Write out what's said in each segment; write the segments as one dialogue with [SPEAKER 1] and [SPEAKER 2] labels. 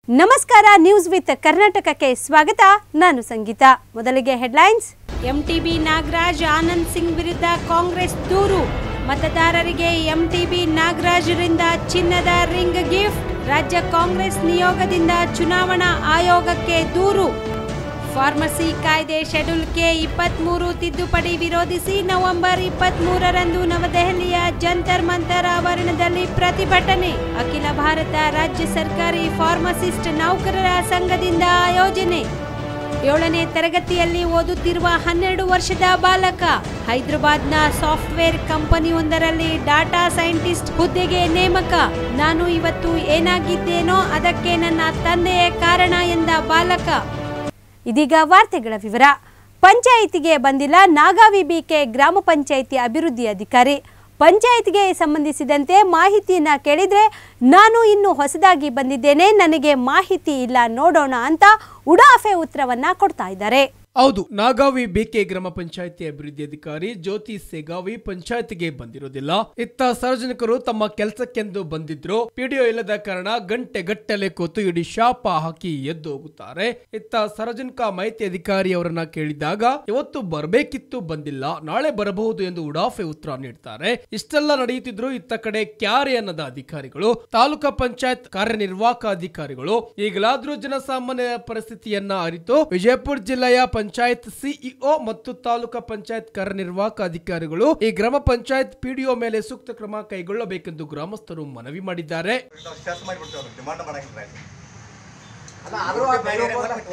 [SPEAKER 1] ನಮಸ್ಕಾರ news with ಕರ್ನಾಟಕಕ್ಕೆ ಸ್ವಾಗತ ನಾನು ಸಂಗೀತ ಮೊದಲಿಗೆ ಹೆಡ್ಲೈನ್ಸ್ ಎಂಟಿಬಿ ನಾಗರಾಜ್ ಆನಂದ್ ಸಿಂಗ್ ವಿರುದ್ಧ ಕಾಂಗ್ರೆಸ್ ದೂರು ಮತದಾರರಿಗೆ ಎಂಟಿಬಿ ನಾಗರಾಜ್ರಿಂದ ಚಿನ್ನದ ರಿಂಗ್ ಗಿಫ್ಟ್ ರಾಜ್ಯ ಕಾಂಗ್ರೆಸ್ ನಿಯೋಗದಿಂದ ಚುನಾವಣಾ ಆಯೋಗಕ್ಕೆ ದೂರು ಫಾರ್ಮಸಿ ಕಾಯ್ದೆ ಶೆಡ್ಯೂಲ್ ಕೆ ಇಪ್ಪತ್ಮೂರು ತಿದ್ದುಪಡಿ ವಿರೋಧಿಸಿ ನವೆಂಬರ್ ಇಪ್ಪತ್ಮೂರರಂದು ನವದೆಹಲಿಯ ಜಂತರ್ ಮಂತರ್ ಆವರಣದಲ್ಲಿ ಪ್ರತಿಭಟನೆ ಅಖಿಲ ಭಾರತ ರಾಜ್ಯ ಸರ್ಕಾರಿ ಫಾರ್ಮಸಿಸ್ಟ್ ನೌಕರರ ಸಂಘದಿಂದ ಆಯೋಜನೆ ಏಳನೇ ತರಗತಿಯಲ್ಲಿ ಓದುತ್ತಿರುವ ಹನ್ನೆರಡು ವರ್ಷದ ಬಾಲಕ ಹೈದರಾಬಾದ್ನ ಸಾಫ್ಟ್ವೇರ್ ಕಂಪನಿಯೊಂದರಲ್ಲಿ ಡಾಟಾ ಸೈಂಟಿಸ್ಟ್ ಹುದ್ದೆಗೆ ನೇಮಕ ನಾನು ಇವತ್ತು ಏನಾಗಿದ್ದೇನೋ ಅದಕ್ಕೆ ನನ್ನ ತಂದೆಯೇ ಕಾರಣ ಎಂದ ಬಾಲಕ ಇದೀಗ ವಾರ್ತೆಗಳ ವಿವರ ಪಂಚಾಯಿತಿಗೆ ಬಂದಿಲ್ಲ ನಾಗಾವಿ ಬಿಕೆ ಗ್ರಾಮ ಪಂಚಾಯಿತಿ ಅಭಿವೃದ್ಧಿ ಅಧಿಕಾರಿ ಪಂಚಾಯಿತಿಗೆ ಸಂಬಂಧಿಸಿದಂತೆ ಮಾಹಿತಿಯನ್ನ ಕೇಳಿದ್ರೆ ನಾನು ಇನ್ನು ಹೊಸದಾಗಿ ಬಂದಿದ್ದೇನೆ ನನಗೆ ಮಾಹಿತಿ ಇಲ್ಲ ನೋಡೋಣ ಅಂತ ಉಡಾಫೆ ಉತ್ತರವನ್ನ ಕೊಡ್ತಾ ಇದ್ದಾರೆ
[SPEAKER 2] ಹೌದು ನಾಗಾವಿ ಬಿಕೆ ಗ್ರಾಮ ಪಂಚಾಯತಿ ಅಭಿವೃದ್ಧಿ ಅಧಿಕಾರಿ ಜ್ಯೋತಿ ಸೇಗಾವಿ ಪಂಚಾಯತಿಗೆ ಬಂದಿರೋದಿಲ್ಲ ಇತ್ತ ಸಾರ್ವಜನಿಕರು ತಮ್ಮ ಕೆಲಸಕ್ಕೆಂದು ಬಂದಿದ್ರು ಪಿಡಿಒ ಇಲ್ಲದ ಕಾರಣ ಗಂಟೆ ಗಟ್ಟಲೆ ಕೂತು ಇಡೀ ಶಾಪ ಹಾಕಿ ಎದ್ದು ಹೋಗುತ್ತಾರೆ ಇತ್ತ ಸಾರ್ವಜನಿಕ ಮಾಹಿತಿ ಅಧಿಕಾರಿ ಅವರನ್ನ ಕೇಳಿದಾಗ ಇವತ್ತು ಬರಬೇಕಿತ್ತು ಬಂದಿಲ್ಲ ನಾಳೆ ಬರಬಹುದು ಎಂದು ಉಡಾಫೆ ಉತ್ತರ ನೀಡ್ತಾರೆ ಇಷ್ಟೆಲ್ಲ ನಡೆಯುತ್ತಿದ್ರು ಇತ್ತ ಕಡೆ ಕ್ಯಾರೆ ಅನ್ನದ ಅಧಿಕಾರಿಗಳು ತಾಲೂಕಾ ಪಂಚಾಯತ್ ಕಾರ್ಯನಿರ್ವಾಹಕ ಅಧಿಕಾರಿಗಳು ಈಗಲಾದ್ರೂ ಜನಸಾಮಾನ್ಯ ಪರಿಸ್ಥಿತಿಯನ್ನ ಅರಿತು ವಿಜಯಪುರ ಜಿಲ್ಲೆಯ ಪಂಚಾಯತ್ ಸಿಇಒ ಮತ್ತು ತಾಲೂಕಾ ಪಂಚಾಯತ್ ಕಾರ್ಯನಿರ್ವಾಹಕ ಅಧಿಕಾರಿಗಳು ಈ ಗ್ರಾಮ ಪಂಚಾಯತ್ ಪಿಡಿಒ ಮೇಲೆ ಸೂಕ್ತ ಕ್ರಮ ಕೈಗೊಳ್ಳಬೇಕೆಂದು ಗ್ರಾಮಸ್ಥರು ಮನವಿ ಮಾಡಿದ್ದಾರೆ
[SPEAKER 3] ನಾವು ಸ್ಟ್ರೆಸ್ ಮಾಡಿಬಿಡ್ತೇವೆ ಅವ್ರಿಗೆ ಡಿಮಾಂಡ್ ಮಾಡಂಗಿಲ್ಲ
[SPEAKER 4] ಅಲ್ಲ ಆದ್ರೂ ಆ ಬೇರೆ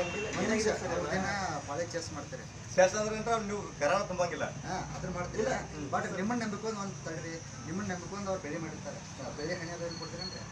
[SPEAKER 4] ಪಾಳೆ ಚೆಸ್ ಮಾಡ್ತಾರೆ
[SPEAKER 3] ಸ್ಟ್ರೆಸ್ ಅಂದ್ರೆ ನೀವು ಕರೋನಾ ತುಂಬಂಗಿಲ್ಲ
[SPEAKER 4] ಹಾ ಅದನ್ನ ಮಾಡ್ತಿಲ್ಲ ಬಟ್ ನಿಮ್ಮನ್ನ ನಂಬಿಕೊಂಡು ಒಂದು ತಡ್ರಿ ನಿಮ್ಮನ್ನ ನಂಬಿಕೊಂಡು ಅವ್ರು ಬೆಳೆ ಮಾಡಿರ್ತಾರೆ ಆ ಬೆಳೆ ಹಣಿಯೋದು ಏನು ಕೊಡ್ತೀರಂದ್ರೆ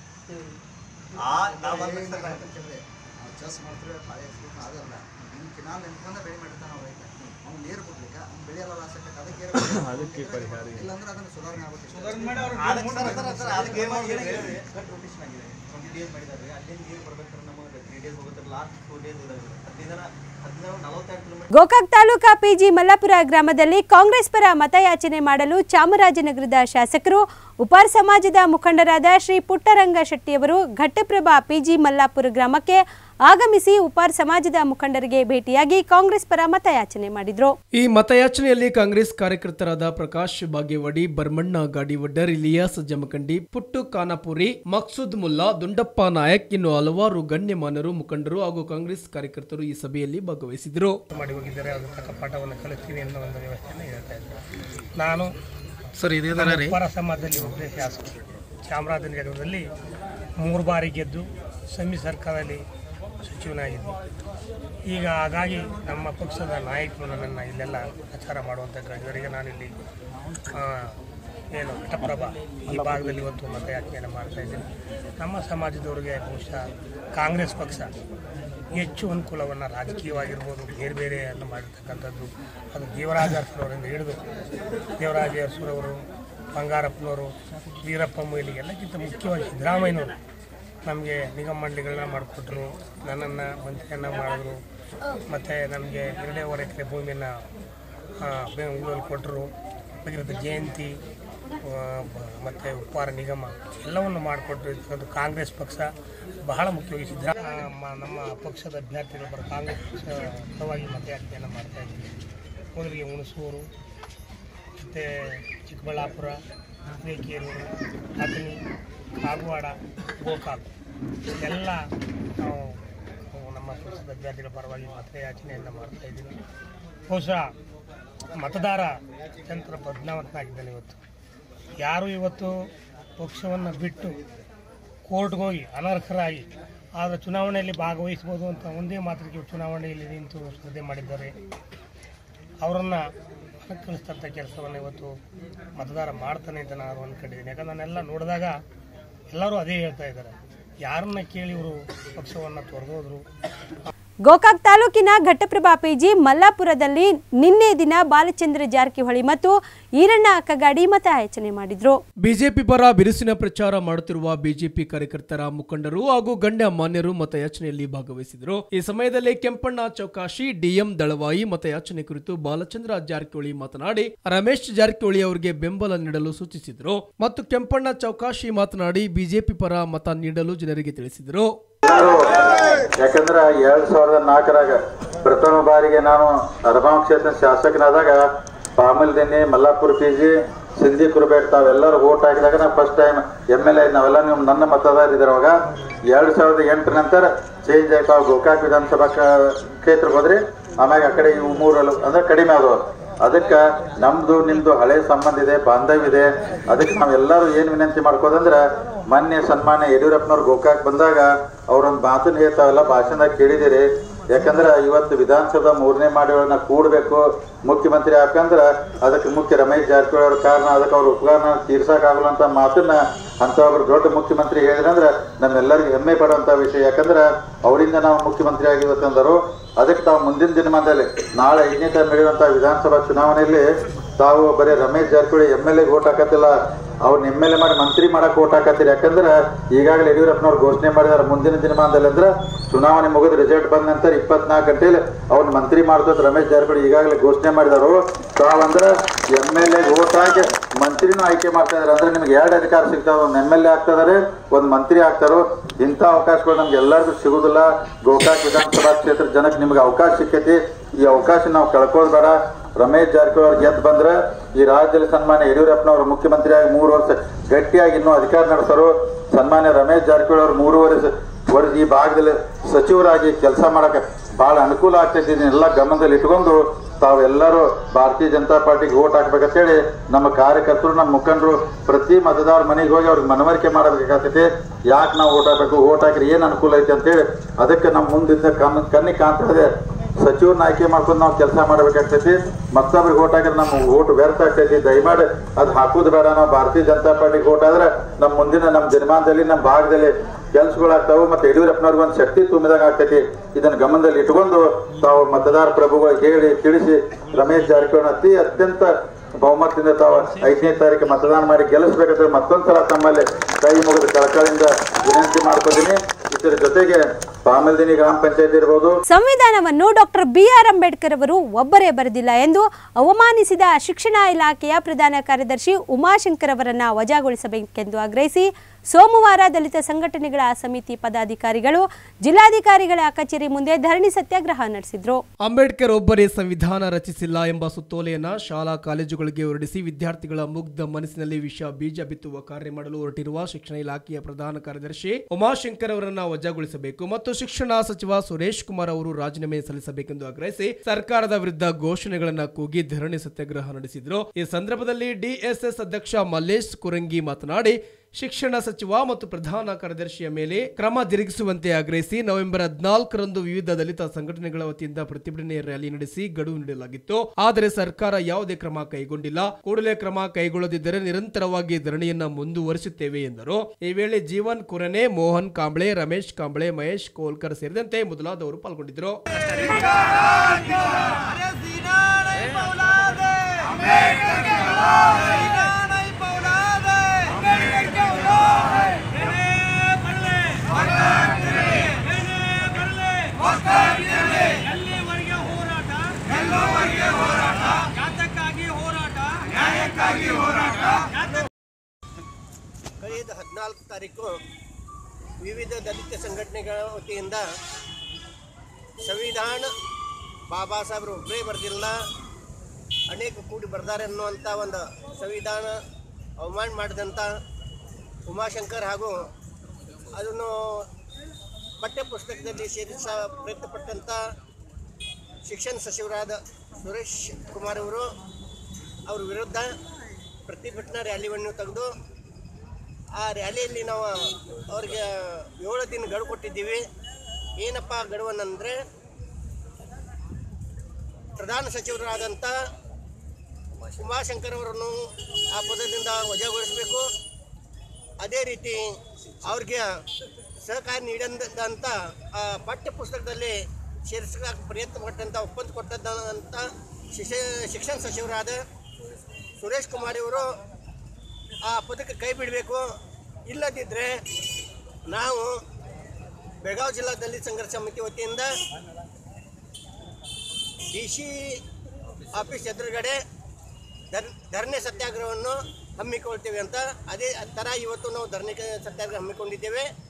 [SPEAKER 3] ಆ ನಾವು ಅನ್ಬೇಕು ಸರ್ ನಾನು.
[SPEAKER 4] ನಾವು ಚೆಸ್ ಮಾಡ್ತೀವಿ ಪಾಳೆ ಹಚ್ಬೇಕು ಅದಲ್ಲ ನಿಮ್ಮ ಕಿನಾಲ್ ನೆನ್ಕೊಂಡು ಬೆಳೆ ಮಾಡಿರ್ತಾನೆ ಅವ್ರು ರೈತ ಅವ್ನು ನೀರು ಕೊಡ್ಲಿಕ್ಕೆ ಅವ್ನು ಬೆಳೆಯಲ್ಲ ಲಾಸ್ ಆಗ್ತದೆ ಅದಕ್ಕೆ ಅದಕ್ಕೆ ಪರಿಹಾರ ಇಲ್ಲಾಂದ್ರೆ ಅದನ್ನು ಸುಧಾರಣೆ ಆಗುತ್ತೆ ಸುಧಾರಣೆ
[SPEAKER 3] ಅದಕ್ಕೆ ಸರ್, ಸರ್, ಸರ್, ಅದಕ್ಕೆ ಏನ್ ಮಾಡಿ ಹೇಳ್ರಿ?
[SPEAKER 5] ಕಟ್ ರೊಟೇಷನ್ ಆಗಿದೆ ಟ್ವೆಂಟಿ ಡೇಸ್ ಮಾಡಿದ್ದಾರೆ ಅಲ್ಲಿಂದ ನೀರು ಬರ್ಬೇಕಾದ್ರೆ ನಮಗೆ ತ್ರೀ ಡೇಸ್ ಹೋಗುತ್ತೆ ಲಾಸ್ಟ್ ಟೂ ಡೇಸ್ ಹದಿನೈದು ದಿನ ಹದಿನೈದು ನಲವತ್ತೆರಡು ಕಿಲೋಮೀಟರ್
[SPEAKER 1] ಗೋಕಾಕ್ ತಾಲೂಕಾ ಪಿಜಿ ಮಲ್ಲಾಪುರ ಗ್ರಾಮದಲ್ಲಿ ಕಾಂಗ್ರೆಸ್ ಪರ ಮತಯಾಚನೆ ಮಾಡಲು ಚಾಮರಾಜನಗರದ ಶಾಸಕರು ಉಪಾರ ಸಮಾಜದ ಮುಖಂಡರಾದ ಶ್ರೀ ಪುಟ್ಟರಂಗ ಶೆಟ್ಟಿಯವರು ಘಟ್ಟಪ್ರಭಾ ಪಿಜಿ ಮಲ್ಲಾಪುರ ಗ್ರಾಮಕ್ಕೆ ಆಗಮಿಸಿ ಉಪಾರ ಸಮಾಜದ ಮುಖಂಡರಿಗೆ ಭೇಟಿಯಾಗಿ ಕಾಂಗ್ರೆಸ್ ಪರ ಮತಯಾಚನೆ ಮಾಡಿದ್ರು
[SPEAKER 2] ಈ ಮತಯಾಚನೆಯಲ್ಲಿ ಕಾಂಗ್ರೆಸ್ ಕಾರ್ಯಕರ್ತರಾದ ಪ್ರಕಾಶ್ ಬಾಗೇವಾಡಿ ಬರ್ಮಣ್ಣ ಗಾಡಿವಡ್ಡರ್ ಇಲಿಯಾಸ್ ಜಮಖಂಡಿ ಪುಟ್ಟು ಖಾನಾಪುರಿ ಮಕ್ಸೂದ್ ಮುಲ್ಲಾ ದುಂಡಪ್ಪ ನಾಯಕ್ ಇನ್ನು ಹಲವಾರು ಗಣ್ಯಮಾನ್ಯರು ಮುಖಂಡರು ಹಾಗೂ ಕಾಂಗ್ರೆಸ್ ಕಾರ್ಯಕರ್ತರು ಈ ಸಭೆಯಲ್ಲಿ ಭಾಗವಹಿಸಿದರು
[SPEAKER 6] ಮಾಡಿ ಹೋಗಿದ್ದಾರೆ ಅದರ ತಕ್ಕ ಪಾಠವನ್ನು ಕಲಿಸ್ತೀನಿ ಅನ್ನೋ ಒಂದು ವ್ಯವಸ್ಥೆಯನ್ನು ಹೇಳ್ತಾ ಇದ್ದಾರೆ ನಾನು
[SPEAKER 2] ಸರ್
[SPEAKER 6] ಉಪರ ಸಮಾಜದಲ್ಲಿ ಒಬ್ಬರೇ ಶಾಸಕರು ಚಾಮರಾಜನಗರದಲ್ಲಿ ಮೂರು ಬಾರಿ ಗೆದ್ದು ಸಮ್ಮಿಶ್ರ ಸರ್ಕಾರದಲ್ಲಿ ಸಚಿವನಾಗಿದ್ದು ಈಗ ಹಾಗಾಗಿ ನಮ್ಮ ಪಕ್ಷದ ನಾಯಕರು ನನ್ನನ್ನು ಇಲ್ಲೆಲ್ಲ ಪ್ರಚಾರ ಮಾಡುವಂಥ ಇವರಿಗೆ ನಾನಿಲ್ಲಿ ಆ, ಏನು ಘಟಪ್ರಭಾ ಈ ಭಾಗದಲ್ಲಿ ಇವತ್ತು ಮತಯಾಚನೆಯನ್ನು ಮಾಡ್ತಾ ಇದ್ದೀನಿ ನಮ್ಮ ಸಮಾಜದವರಿಗೆ ಬಹುಶಃ ಕಾಂಗ್ರೆಸ್ ಪಕ್ಷ ಹೆಚ್ಚು ಅನುಕೂಲವನ್ನು ರಾಜಕೀಯವಾಗಿರ್ಬೋದು ಬೇರೆ ಬೇರೆ ಎಲ್ಲ ಮಾಡಿರ್ತಕ್ಕಂಥದ್ದು ಅದು ದೇವರಾಜ ಅರಸರವರಿಂದ ಹಿಡಿದು ದೇವರಾಜ ಅರಸರವರು ಬಂಗಾರಪ್ಪನವರು ವೀರಪ್ಪ ಮೊಯ್ಲಿ ಎಲ್ಲಕ್ಕಿಂತ ಮುಖ್ಯವಾಗಿ ಸಿದ್ದರಾಮಯ್ಯನವರು ನಮಗೆ ನಿಗಮ ಮಂಡಳಿಗಳನ್ನ ಮಾಡಿಕೊಟ್ರು ನನ್ನನ್ನು ಮಂತ್ರಿಯನ್ನು ಮಾಡಿದ್ರು ಮತ್ತು ನಮಗೆ ಎರಡೂವರೆ ಎಕರೆ ಭೂಮಿಯನ್ನು ಬೆಂಗಳೂರಲ್ಲಿ ಕೊಟ್ಟರು ಭಗೀರಥ ಜಯಂತಿ ಮತ್ತು ಉಪಹಾರ ನಿಗಮ ಎಲ್ಲವನ್ನು ಮಾಡಿಕೊಟ್ರು ಇದು ಕಾಂಗ್ರೆಸ್ ಪಕ್ಷ ಬಹಳ ಮುಖ್ಯವಾಗಿ ಸಿದ್ದರಾ ಮ- ನಮ್ಮ ಪಕ್ಷದ ಅಭ್ಯರ್ಥಿಗಳು ಬರೋ ಕಾಂಗ್ರೆಸ್ ಪಕ್ಷ ಪರವಾಗಿ ಮತಯಾಚನೆಯನ್ನು ಮಾಡ್ತಾ ಇದ್ದೀವಿ ಮೊದಲಿಗೆ ಹುಣಸೂರು ಮತ್ತು ಚಿಕ್ಕಬಳ್ಳಾಪುರ ಹಿರೇಕೆರೂರು ಅಥಣಿ ಕಾಗವಾಡ ಗೋಕಾಕ್ ಎಲ್ಲ ನಾವು ನಾವು ನಮ್ಮ ಪಕ್ಷದ ಅಭ್ಯರ್ಥಿಗಳ ಪರವಾಗಿ ಮತಯಾಚನೆಯನ್ನು ಮಾಡ್ತಾ ಇದ್ದೀವಿ ಬಹುಶಃ ಮತದಾರ ಅತ್ಯಂತ ಬದಲಾವಣೆಯಾಗಿದ್ದಾನೆ ಇವತ್ತು ಯಾರು ಇವತ್ತು ಪಕ್ಷವನ್ನು ಬಿಟ್ಟು ಕೋರ್ಟ್ಗೆ ಹೋಗಿ ಅನರ್ಹರಾಗಿ ಆದರೆ ಚುನಾವಣೆಯಲ್ಲಿ ಭಾಗವಹಿಸ್ಬೋದು ಅಂತ ಒಂದೇ ಮಾತ್ರಕ್ಕೆ ಚುನಾವಣೆಯಲ್ಲಿ ನಿಂತು ಸ್ಪರ್ಧೆ ಮಾಡಿದ್ದಾರೆ ಅವರನ್ನು ಅನುಕರಿಸ್ತಂಥ ಕೆಲಸವನ್ನು ಇವತ್ತು ಮತದಾರ ಮಾಡ್ತಾನೆ ಅಂತ ನಾನು ಅಂದ್ಕೊಂಡಿದ್ದೀನಿ ಯಾಕಂದ್ರೆ ನಾನೆಲ್ಲ ನೋಡಿದಾಗ ಎಲ್ಲರೂ ಅದೇ ಹೇಳ್ತಾ ಇದ್ದಾರೆ ಯಾರನ್ನ ಕೇಳಿ ಇವರು ಪಕ್ಷವನ್ನು ತೊರೆದೋದ್ರು
[SPEAKER 1] ಗೋಕಾಕ್ ತಾಲೂಕಿನ ಘಟ್ಟಪ್ರಭಾ ಪಿಜಿ ಮಲ್ಲಾಪುರದಲ್ಲಿ ನಿನ್ನೆ ದಿನ ಬಾಲಚಂದ್ರ ಜಾರಕಿಹೊಳಿ ಮತ್ತು ಈರಣ್ಣ ಅಕ್ಕಗಾಡಿ ಮತಯಾಚನೆ ಮಾಡಿದ್ರು
[SPEAKER 2] ಬಿಜೆಪಿ ಪರ ಬಿರುಸಿನ ಪ್ರಚಾರ ಮಾಡುತ್ತಿರುವ ಬಿಜೆಪಿ ಕಾರ್ಯಕರ್ತರ ಮುಖಂಡರು ಹಾಗೂ ಗಣ್ಯ ಮಾನ್ಯರು ಮತಯಾಚನೆಯಲ್ಲಿ ಭಾಗವಹಿಸಿದರು ಈ ಸಮಯದಲ್ಲಿ ಕೆಂಪಣ್ಣ ಚೌಕಾಶಿ ಡಿಎಂ ದಳವಾಯಿ ಮತಯಾಚನೆ ಕುರಿತು ಬಾಲಚಂದ್ರ ಜಾರಕಿಹೊಳಿ ಮಾತನಾಡಿ ರಮೇಶ್ ಜಾರಕಿಹೊಳಿ ಅವರಿಗೆ ಬೆಂಬಲ ನೀಡಲು ಸೂಚಿಸಿದರು ಮತ್ತು ಕೆಂಪಣ್ಣ ಚೌಕಾಶಿ ಮಾತನಾಡಿ ಬಿಜೆಪಿ ಪರ ಮತ ನೀಡಲು ಜನರಿಗೆ ತಿಳಿಸಿದರು
[SPEAKER 7] ಯಾಕಂದ್ರೆ ಎರಡ್ ಸಾವಿರದ ನಾಲ್ಕರಾಗ ಪ್ರಥಮ ಬಾರಿಗೆ ನಾನು ಅರಬಾಂ ಕ್ಷೇತ್ರ ಶಾಸಕನಾದಾಗ ಪಾಮಲ್ದಿನಿ ಮಲ್ಲಾಪುರ ಪಿ ಜಿ ಸಿಂಧಿ ಕುರುಬೇಟ್ ತಾವೆಲ್ಲರೂ ಓಟ್ ಹಾಕಿದಾಗ ನಾ first time M L A ನಾವೆಲ್ಲ ನೀವು ನನ್ನ ಮತದಾರ ಇದ್ರವಾಗ ಎರಡ್ ಸಾವಿರದ ಎಂಟರ ನಂತರ ಚೇಂಜ್ ಆಯ್ತು ಗೋಕಾಕ್ ವಿಧಾನಸಭಾ ಕ- ಕ್ಷೇತ್ರಕ್ಕೆ ಹೋದ್ರಿ ಆಮ್ಯಾಗ ಆ ಕಡೆ ಇವು ಮೂರಲ್ಲೂ ಅಂದ್ರೆ ಕಡಿಮೆ ಆದವು ಅದಕ್ಕೆ ನಮ್ದು ನಿಮ್ದು ಹಳೆ ಸಂಬಂಧ ಇದೆ ಬಾಂಧವ್ಯ ಇದೆ ಅದಕ್ಕೆ ನಾವೆಲ್ಲರೂ ಏನು ವಿನಂತಿ ಮಾಡ್ಕೋದಂದ್ರೆ ಮೊನ್ನೆ ಸನ್ಮಾನ್ಯ ಯಡಿಯೂರಪ್ಪನವ್ರು ಗೋಕಾಕ್ ಬಂದಾಗ ಅವ್ರೊಂದು ಮಾತನ್ನ ಹೇಳ್ತಾವೆಲ್ಲ ಭಾಷಣದಾಗ ಕೇಳಿದಿರಿ ಯಾಕಂದ್ರೆ ಇವತ್ತು ವಿಧಾನಸಭಾ ಮೂರನೇ ಮಾಡಿಗಳನ್ನ ಕೂಡಬೇಕು ಮುಖ್ಯಮಂತ್ರಿ ಯಾಕಂದ್ರೆ ಅದಕ್ಕೆ ಮುಖ್ಯ ರಮೇಶ್ ಜಾರಕಿಹೊಳಿ ಅವ್ರ ಕಾರಣ ಅದಕ್ಕೆ ಅವ್ರ ಉಪಕಾರನ ತೀರ್ಸಕ್ಕಾಗಲ್ಲ ಅಂತ ಮಾತನ್ನ ಅಂತ ಒಬ್ರು ದೊಡ್ಡ ಮುಖ್ಯಮಂತ್ರಿ ಹೇಳಿದ್ರಂದ್ರೆ ನಮ್ಮೆಲ್ಲರಿಗೂ ಹೆಮ್ಮೆ ಪಡುವಂತ ವಿಷಯ ಯಾಕಂದ್ರೆ ಅವರಿಂದ ನಾವು ಮುಖ್ಯಮಂತ್ರಿ ಆಗಿವತ್ತಂದರು ಅದಕ್ಕೆ ತಾವು ಮುಂದಿನ ದಿನಮಾನದಲ್ಲಿ ನಾಳೆ ಐದನೇ ತಾರೀಕು ನಡೆಯುವಂತ ವಿಧಾನಸಭಾ ಚುನಾವಣೆಯಲ್ಲಿ ತಾವು ಬರೀ Ramesh Jarkiholi M L A vote ಹಾಕತ್ತಿಲ್ಲ ಅವ್ರನ್ನ ಎಮ್ ಎಲ್ ಎ ಮಾಡಿ ಮಂತ್ರಿ ಮಾಡಕ್ ಓಟ್ ಹಾಕತ್ತೀರಿ ಯಾಕಂದ್ರೆ ಈಗಾಗಲೇ ಯಡಿಯೂರಪ್ಪನವ್ರು ಘೋಷಣೆ ಮಾಡಿದಾರೆ ಮುಂದಿನ ದಿನಮಾನದಲ್ಲಿ ಅಂದ್ರೆ ಚುನಾವಣೆ ಮುಗಿದ ರಿಸಲ್ಟ್ ಬಂದ ನಂತರ ಇಪ್ಪತ್ನಾಲ್ಕು ಗಂಟೆಲಿ ಅವ್ರನ್ನ ಮಂತ್ರಿ ಮಾಡ್ತದ ರಮೇಶ್ ಜಾರಕಿಹೊಳಿ ಈಗಾಗಲೇ ಘೋಷಣೆ ಮಾಡಿದಾರು ತಾವಂದ್ರೆ ಎಮ್ ಎಲ್ ಎ ಓಟ್ ಹಾಕಿ ಮಂತ್ರಿನೂ ಆಯ್ಕೆ ಮಾಡ್ತಾ ಇದಾರೆ ಅಂದ್ರೆ ನಿಮ್ಗೆ ಎರಡು ಅಧಿಕಾರ ಸಿಗ್ತಾವ ಒಂದು ಎಮ್ ಎಲ್ ಎ ಆಗ್ತದಾರೆ ಒಂದು ಮಂತ್ರಿ ಆಗ್ತಾರೋ ಇಂಥ ಅವಕಾಶಗಳು ನಮ್ಗೆ ಎಲ್ಲರಿಗೂ ಸಿಗುದಿಲ್ಲ ಗೋಕಾಕ್ ವಿಧಾನಸಭಾ ಕ್ಷೇತ್ರ ಜನಕ್ಕೆ ನಿಮ್ಗೆ ಅವಕಾಶ ಸಿಕ್ಕೈತಿ ಈ ಅವಕಾಶ ನಾವು ಕಳ್ಕೊಳ್ಳೋದು ಬೇಡ ರಮೇಶ್ ಜಾರಕಿಹೊಳಿ ಅವ್ರು ಗೆದ್ದು ಬಂದ್ರೆ ಈ ರಾಜ್ಯದಲ್ಲಿ ಸನ್ಮಾನ್ಯ ಯಡಿಯೂರಪ್ಪನವರು ಮುಖ್ಯಮಂತ್ರಿಯಾಗಿ ಮೂರು ವರ್ಷ ಗಟ್ಟಿಯಾಗಿ ಇನ್ನೂ ಅಧಿಕಾರ ನಡೆಸೋರು ಸನ್ಮಾನ್ಯ ರಮೇಶ್ ಜಾರಕಿಹೊಳಿ ಅವರು ಮೂರುವರೆ ಸ- ವರ್ಷ ಈ ಭಾಗದಲ್ಲಿ ಸಚಿವರಾಗಿ ಕೆಲಸ ಮಾಡಕ್ಕೆ ಬಹಳ ಅನುಕೂಲ ಆಗ್ತೈತಿ ಇದನ್ನೆಲ್ಲ ಗಮನದಲ್ಲಿ ಇಟ್ಕೊಂಡು ತಾವೆಲ್ಲರೂ ಭಾರತೀಯ ಜನತಾ ಪಾರ್ಟಿಗೆ ಓಟ್ ಹಾಕ್ಬೇಕಂತೇಳಿ ನಮ್ಮ ಕಾರ್ಯಕರ್ತರು ನಮ್ಮ ಮುಖಂಡರು ಪ್ರತಿ ಮತದಾರ ಮನೆಗೆ ಹೋಗಿ ಅವ್ರಿಗೆ ಮನವರಿಕೆ ಮಾಡಬೇಕಾಗ್ತೈತಿ ಯಾಕೆ ನಾವು ಓಟ್ ಹಾಕ್ಬೇಕು ಓಟ್ ಹಾಕಿದ್ರೆ ಏನು ಅನುಕೂಲ ಐತಿ ಅಂತೇಳಿ ಅದಕ್ಕೆ ನಮ್ಮ ಮುಂದಿದ್ದ ಕಣ್ ಕಣ್ಣಿಗೆ ಕಾಣ್ತಾ ಇದೆ ಸಚಿವರನ್ನ ಆಯ್ಕೆ ಮಾಡ್ಕೊಂಡು ನಾವು ಕೆಲಸ ಮಾಡಬೇಕಾಗ್ತೈತಿ ಮತ್ತೊಬ್ರಿಗೆ ಓಟ್ ಹಾಕಿದ್ರೆ ನಮ್ಮ ಓಟ್ ವ್ಯರ್ಥ ಆಗ್ತೈತಿ ದಯಮಾಡಿ ಅದು ಹಾಕುದು ಬೇಡ ನಾವು ಭಾರತೀಯ ಜನತಾ ಪಾರ್ಟಿಗೆ ಓಟ್ ಆದ್ರೆ ನಮ್ಮ ಮುಂದಿನ ನಮ್ಮ ಜನ್ಮಾನದಲ್ಲಿ ನಮ್ಮ ಭಾಗದಲ್ಲಿ ಕೆಲಸಗಳಾಗ್ತಾವು ಮತ್ತೆ ಯಡಿಯೂರಪ್ಪನವ್ರಿಗೆ ಒಂದು ಶಕ್ತಿ ತುಂಬಿದಾಗ ಆಗ್ತೈತಿ ಇದನ್ನ ಗಮನದಲ್ಲಿ ಇಟ್ಕೊಂಡು ತಾವು ಮತದಾರ ಪ್ರಭುಗಳು ಹೇಳಿ ತಿಳಿಸಿ ರಮೇಶ್ ಜಾರಕಿಹೊಳಿ ಅತಿ ಅತ್ಯಂತ ಬಹುಮತದಿಂದ ತಾವು ಐದನೇ ತಾರೀಕು ಮತದಾನ ಮಾಡಿ ಗೆಲ್ಲಿಸ್ಬೇಕಂದ್ರೆ ಮತ್ತೊಂದ್ಸಲ ತಮ್ಮಲ್ಲಿ ಕೈ ಮುಗಿದ ಕಳಕಳಿಯಿಂದ ವಿನಂತಿ ಮಾಡ್ಕೊತೀನಿ ಇದರ ಜೊತೆಗೆ ಪಾಮಲ್ದಿನಿ ಗ್ರಾಮ ಪಂಚಾಯತ್ ಇರ್ಬೋದು
[SPEAKER 1] ಸಂವಿಧಾನವನ್ನು ಡಾಕ್ಟರ್ ಬಿ ಆರ್ ಅಂಬೇಡ್ಕರ್ ಅವರು ಒಬ್ಬರೇ ಬರೆದಿಲ್ಲ ಎಂದು ಅವಮಾನಿಸಿದ ಶಿಕ್ಷಣ ಇಲಾಖೆಯ ಪ್ರಧಾನ ಕಾರ್ಯದರ್ಶಿ ಉಮಾಶಂಕರ್ ಅವರನ್ನ ವಜಾಗೊಳಿಸಬೇಕೆಂದು ಆಗ್ರಹಿಸಿ ಸೋಮವಾರ ದಲಿತ ಸಂಘಟನೆಗಳ ಸಮಿತಿ ಪದಾಧಿಕಾರಿಗಳು ಜಿಲ್ಲಾಧಿಕಾರಿಗಳ ಕಚೇರಿ ಮುಂದೆ ಧರಣಿ ಸತ್ಯಾಗ್ರಹ ನಡೆಸಿದ್ರು
[SPEAKER 2] ಅಂಬೇಡ್ಕರ್ ಒಬ್ಬರೇ ಸಂವಿಧಾನ ರಚಿಸಿಲ್ಲ ಎಂಬ ಸುತ್ತೋಲೆಯನ್ನ ಶಾಲಾ ಕಾಲೇಜುಗಳಿಗೆ ಹೊರಡಿಸಿ ವಿದ್ಯಾರ್ಥಿಗಳ ಮುಗ್ಧ ಮನಸ್ಸಿನಲ್ಲಿ ವಿಷ ಬೀಜ ಬಿತ್ತುವ ಕಾರ್ಯ ಮಾಡಲು ಹೊರಟಿರುವ ಶಿಕ್ಷಣ ಇಲಾಖೆಯ ಪ್ರಧಾನ ಕಾರ್ಯದರ್ಶಿ ಉಮಾಶಂಕರ್ ಅವರನ್ನ ವಜಾಗೊಳಿಸಬೇಕು ಮತ್ತು ಶಿಕ್ಷಣ ಸಚಿವ ಸುರೇಶ್ ಕುಮಾರ್ ಅವರು ರಾಜೀನಾಮೆ ಸಲ್ಲಿಸಬೇಕೆಂದು ಆಗ್ರಹಿಸಿ ಸರ್ಕಾರದ ವಿರುದ್ಧ ಘೋಷಣೆಗಳನ್ನ ಕೂಗಿ ಧರಣಿ ಸತ್ಯಾಗ್ರಹ ನಡೆಸಿದ್ರು ಈ ಸಂದರ್ಭದಲ್ಲಿ ಡಿಎಸ್ಎಸ್ ಅಧ್ಯಕ್ಷ ಮಲ್ಲೇಶ್ ಕುರಂಗಿ ಮಾತನಾಡಿ ಶಿಕ್ಷಣ ಸಚಿವ ಮತ್ತು ಪ್ರಧಾನ ಕಾರ್ಯದರ್ಶಿಯ ಮೇಲೆ ಕ್ರಮ ಜರುಗಿಸುವಂತೆ ಆಗ್ರಹಿಸಿ ನವೆಂಬರ್ ಹದಿನಾಲ್ಕರಂದು ವಿವಿಧ ದಲಿತ ಸಂಘಟನೆಗಳ ವತಿಯಿಂದ ಪ್ರತಿಭಟನೆ ರ್ಯಾಲಿ ನಡೆಸಿ ಗಡುವು ನೀಡಲಾಗಿತ್ತು ಆದರೆ ಸರ್ಕಾರ ಯಾವುದೇ ಕ್ರಮ ಕೈಗೊಂಡಿಲ್ಲ ಕೂಡಲೇ ಕ್ರಮ ಕೈಗೊಳ್ಳದಿದ್ದರೆ ನಿರಂತರವಾಗಿ ಧರಣಿಯನ್ನ ಮುಂದುವರಿಸುತ್ತೇವೆ ಎಂದರು ಈ ವೇಳೆ ಜೀವನ್ ಕುರನೆ ಮೋಹನ್ ಕಾಂಬ್ಳೆ ರಮೇಶ್ ಕಾಂಬ್ಳೆ ಮಹೇಶ್ ಕೋಲ್ಕರ್ ಸೇರಿದಂತೆ ಮೊದಲಾದವರು ಪಾಲ್ಗೊಂಡಿದ್ದರು
[SPEAKER 8] ಕಳೆದ ಹದಿನಾಲ್ಕು ತಾರೀಕು ವಿವಿಧ ದಲಿತ ಸಂಘಟನೆಗಳ ವತಿಯಿಂದ ಸಂವಿಧಾನ ಬಾಬಾ ಸಾಹೇಬರು ಒಬ್ಬರೇ ಬರೆದಿಲ್ಲ ಅನೇಕ ಕೂಡಿ ಬರ್ತಾರೆ ಅನ್ನುವಂಥ ಒಂದು ಸಂವಿಧಾನ ಅವಮಾನ ಮಾಡಿದಂಥ ಉಮಾಶಂಕರ್ ಹಾಗೂ ಅದನ್ನು ಪಠ್ಯ ಪುಸ್ತಕದಲ್ಲಿ ಸೇರಿಸ ಪ್ರಯತ್ನಪಟ್ಟಂಥ ಶಿಕ್ಷಣ ಸಚಿವರಾದ ಸುರೇಶ್ ಕುಮಾರ್ ಅವರು ಅವ್ರ ವಿರುದ್ಧ ಪ್ರತಿಭಟನಾ ರ್ಯಾಲಿಯನ್ನು ತೆಗೆದು ಆ ರ್ಯಾಲಿಯಲ್ಲಿ ನಾವು ಅವ್ರಿಗೆ ಏಳು ದಿನ ಗಡುವು ಕೊಟ್ಟಿದ್ದೀವಿ ಏನಪ್ಪ ಗಡುವನ್ನಂದರೆ ಪ್ರಧಾನ ಸಚಿವರಾದಂಥ ಉಮಾಶಂಕರ್ ಅವರನ್ನು ಆ ಪದದಿಂದ ವಜಾಗೊಳಿಸಬೇಕು ಅದೇ ರೀತಿ ಅವ್ರಿಗೆ ಸಹಕಾರ ನೀಡಿದಂಥ ಆ ಪಠ್ಯ ಪುಸ್ತಕದಲ್ಲಿ ಸೇರಿಸಕ್ಕೆ ಪ್ರಯತ್ನ ಪಟ್ಟಂಥ ಒಪ್ಪಂದ ಕೊಟ್ಟಂಥ ಶಿಕ್ಷ ಶಿಕ್ಷಣ ಸಚಿವರಾದ ಸುರೇಶ್ ಕುಮಾರ್ ಇವರು ಆ ಪದಕ್ಕೆ ಕೈ ಬಿಡಬೇಕು ಇಲ್ಲದಿದ್ದರೆ ನಾವು ಬೆಳಗಾವಿ ಜಿಲ್ಲಾ ದಲಿತ ಸಂಘರ್ಷ ಸಮಿತಿ ವತಿಯಿಂದ ಡಿ ಸಿ ಆಫೀಸ್ ಎದುರುಗಡೆ ಧರ್ ಧರಣಿ ಸತ್ಯಾಗ್ರಹವನ್ನು ಹಮ್ಮಿಕೊಳ್ತೇವೆ ಅಂತ ಅದೇ ಥರ ಇವತ್ತು ನಾವು ಧರಣಿ ಸತ್ಯಾಗ್ರಹ ಹಮ್ಮಿಕೊಂಡಿದ್ದೇವೆ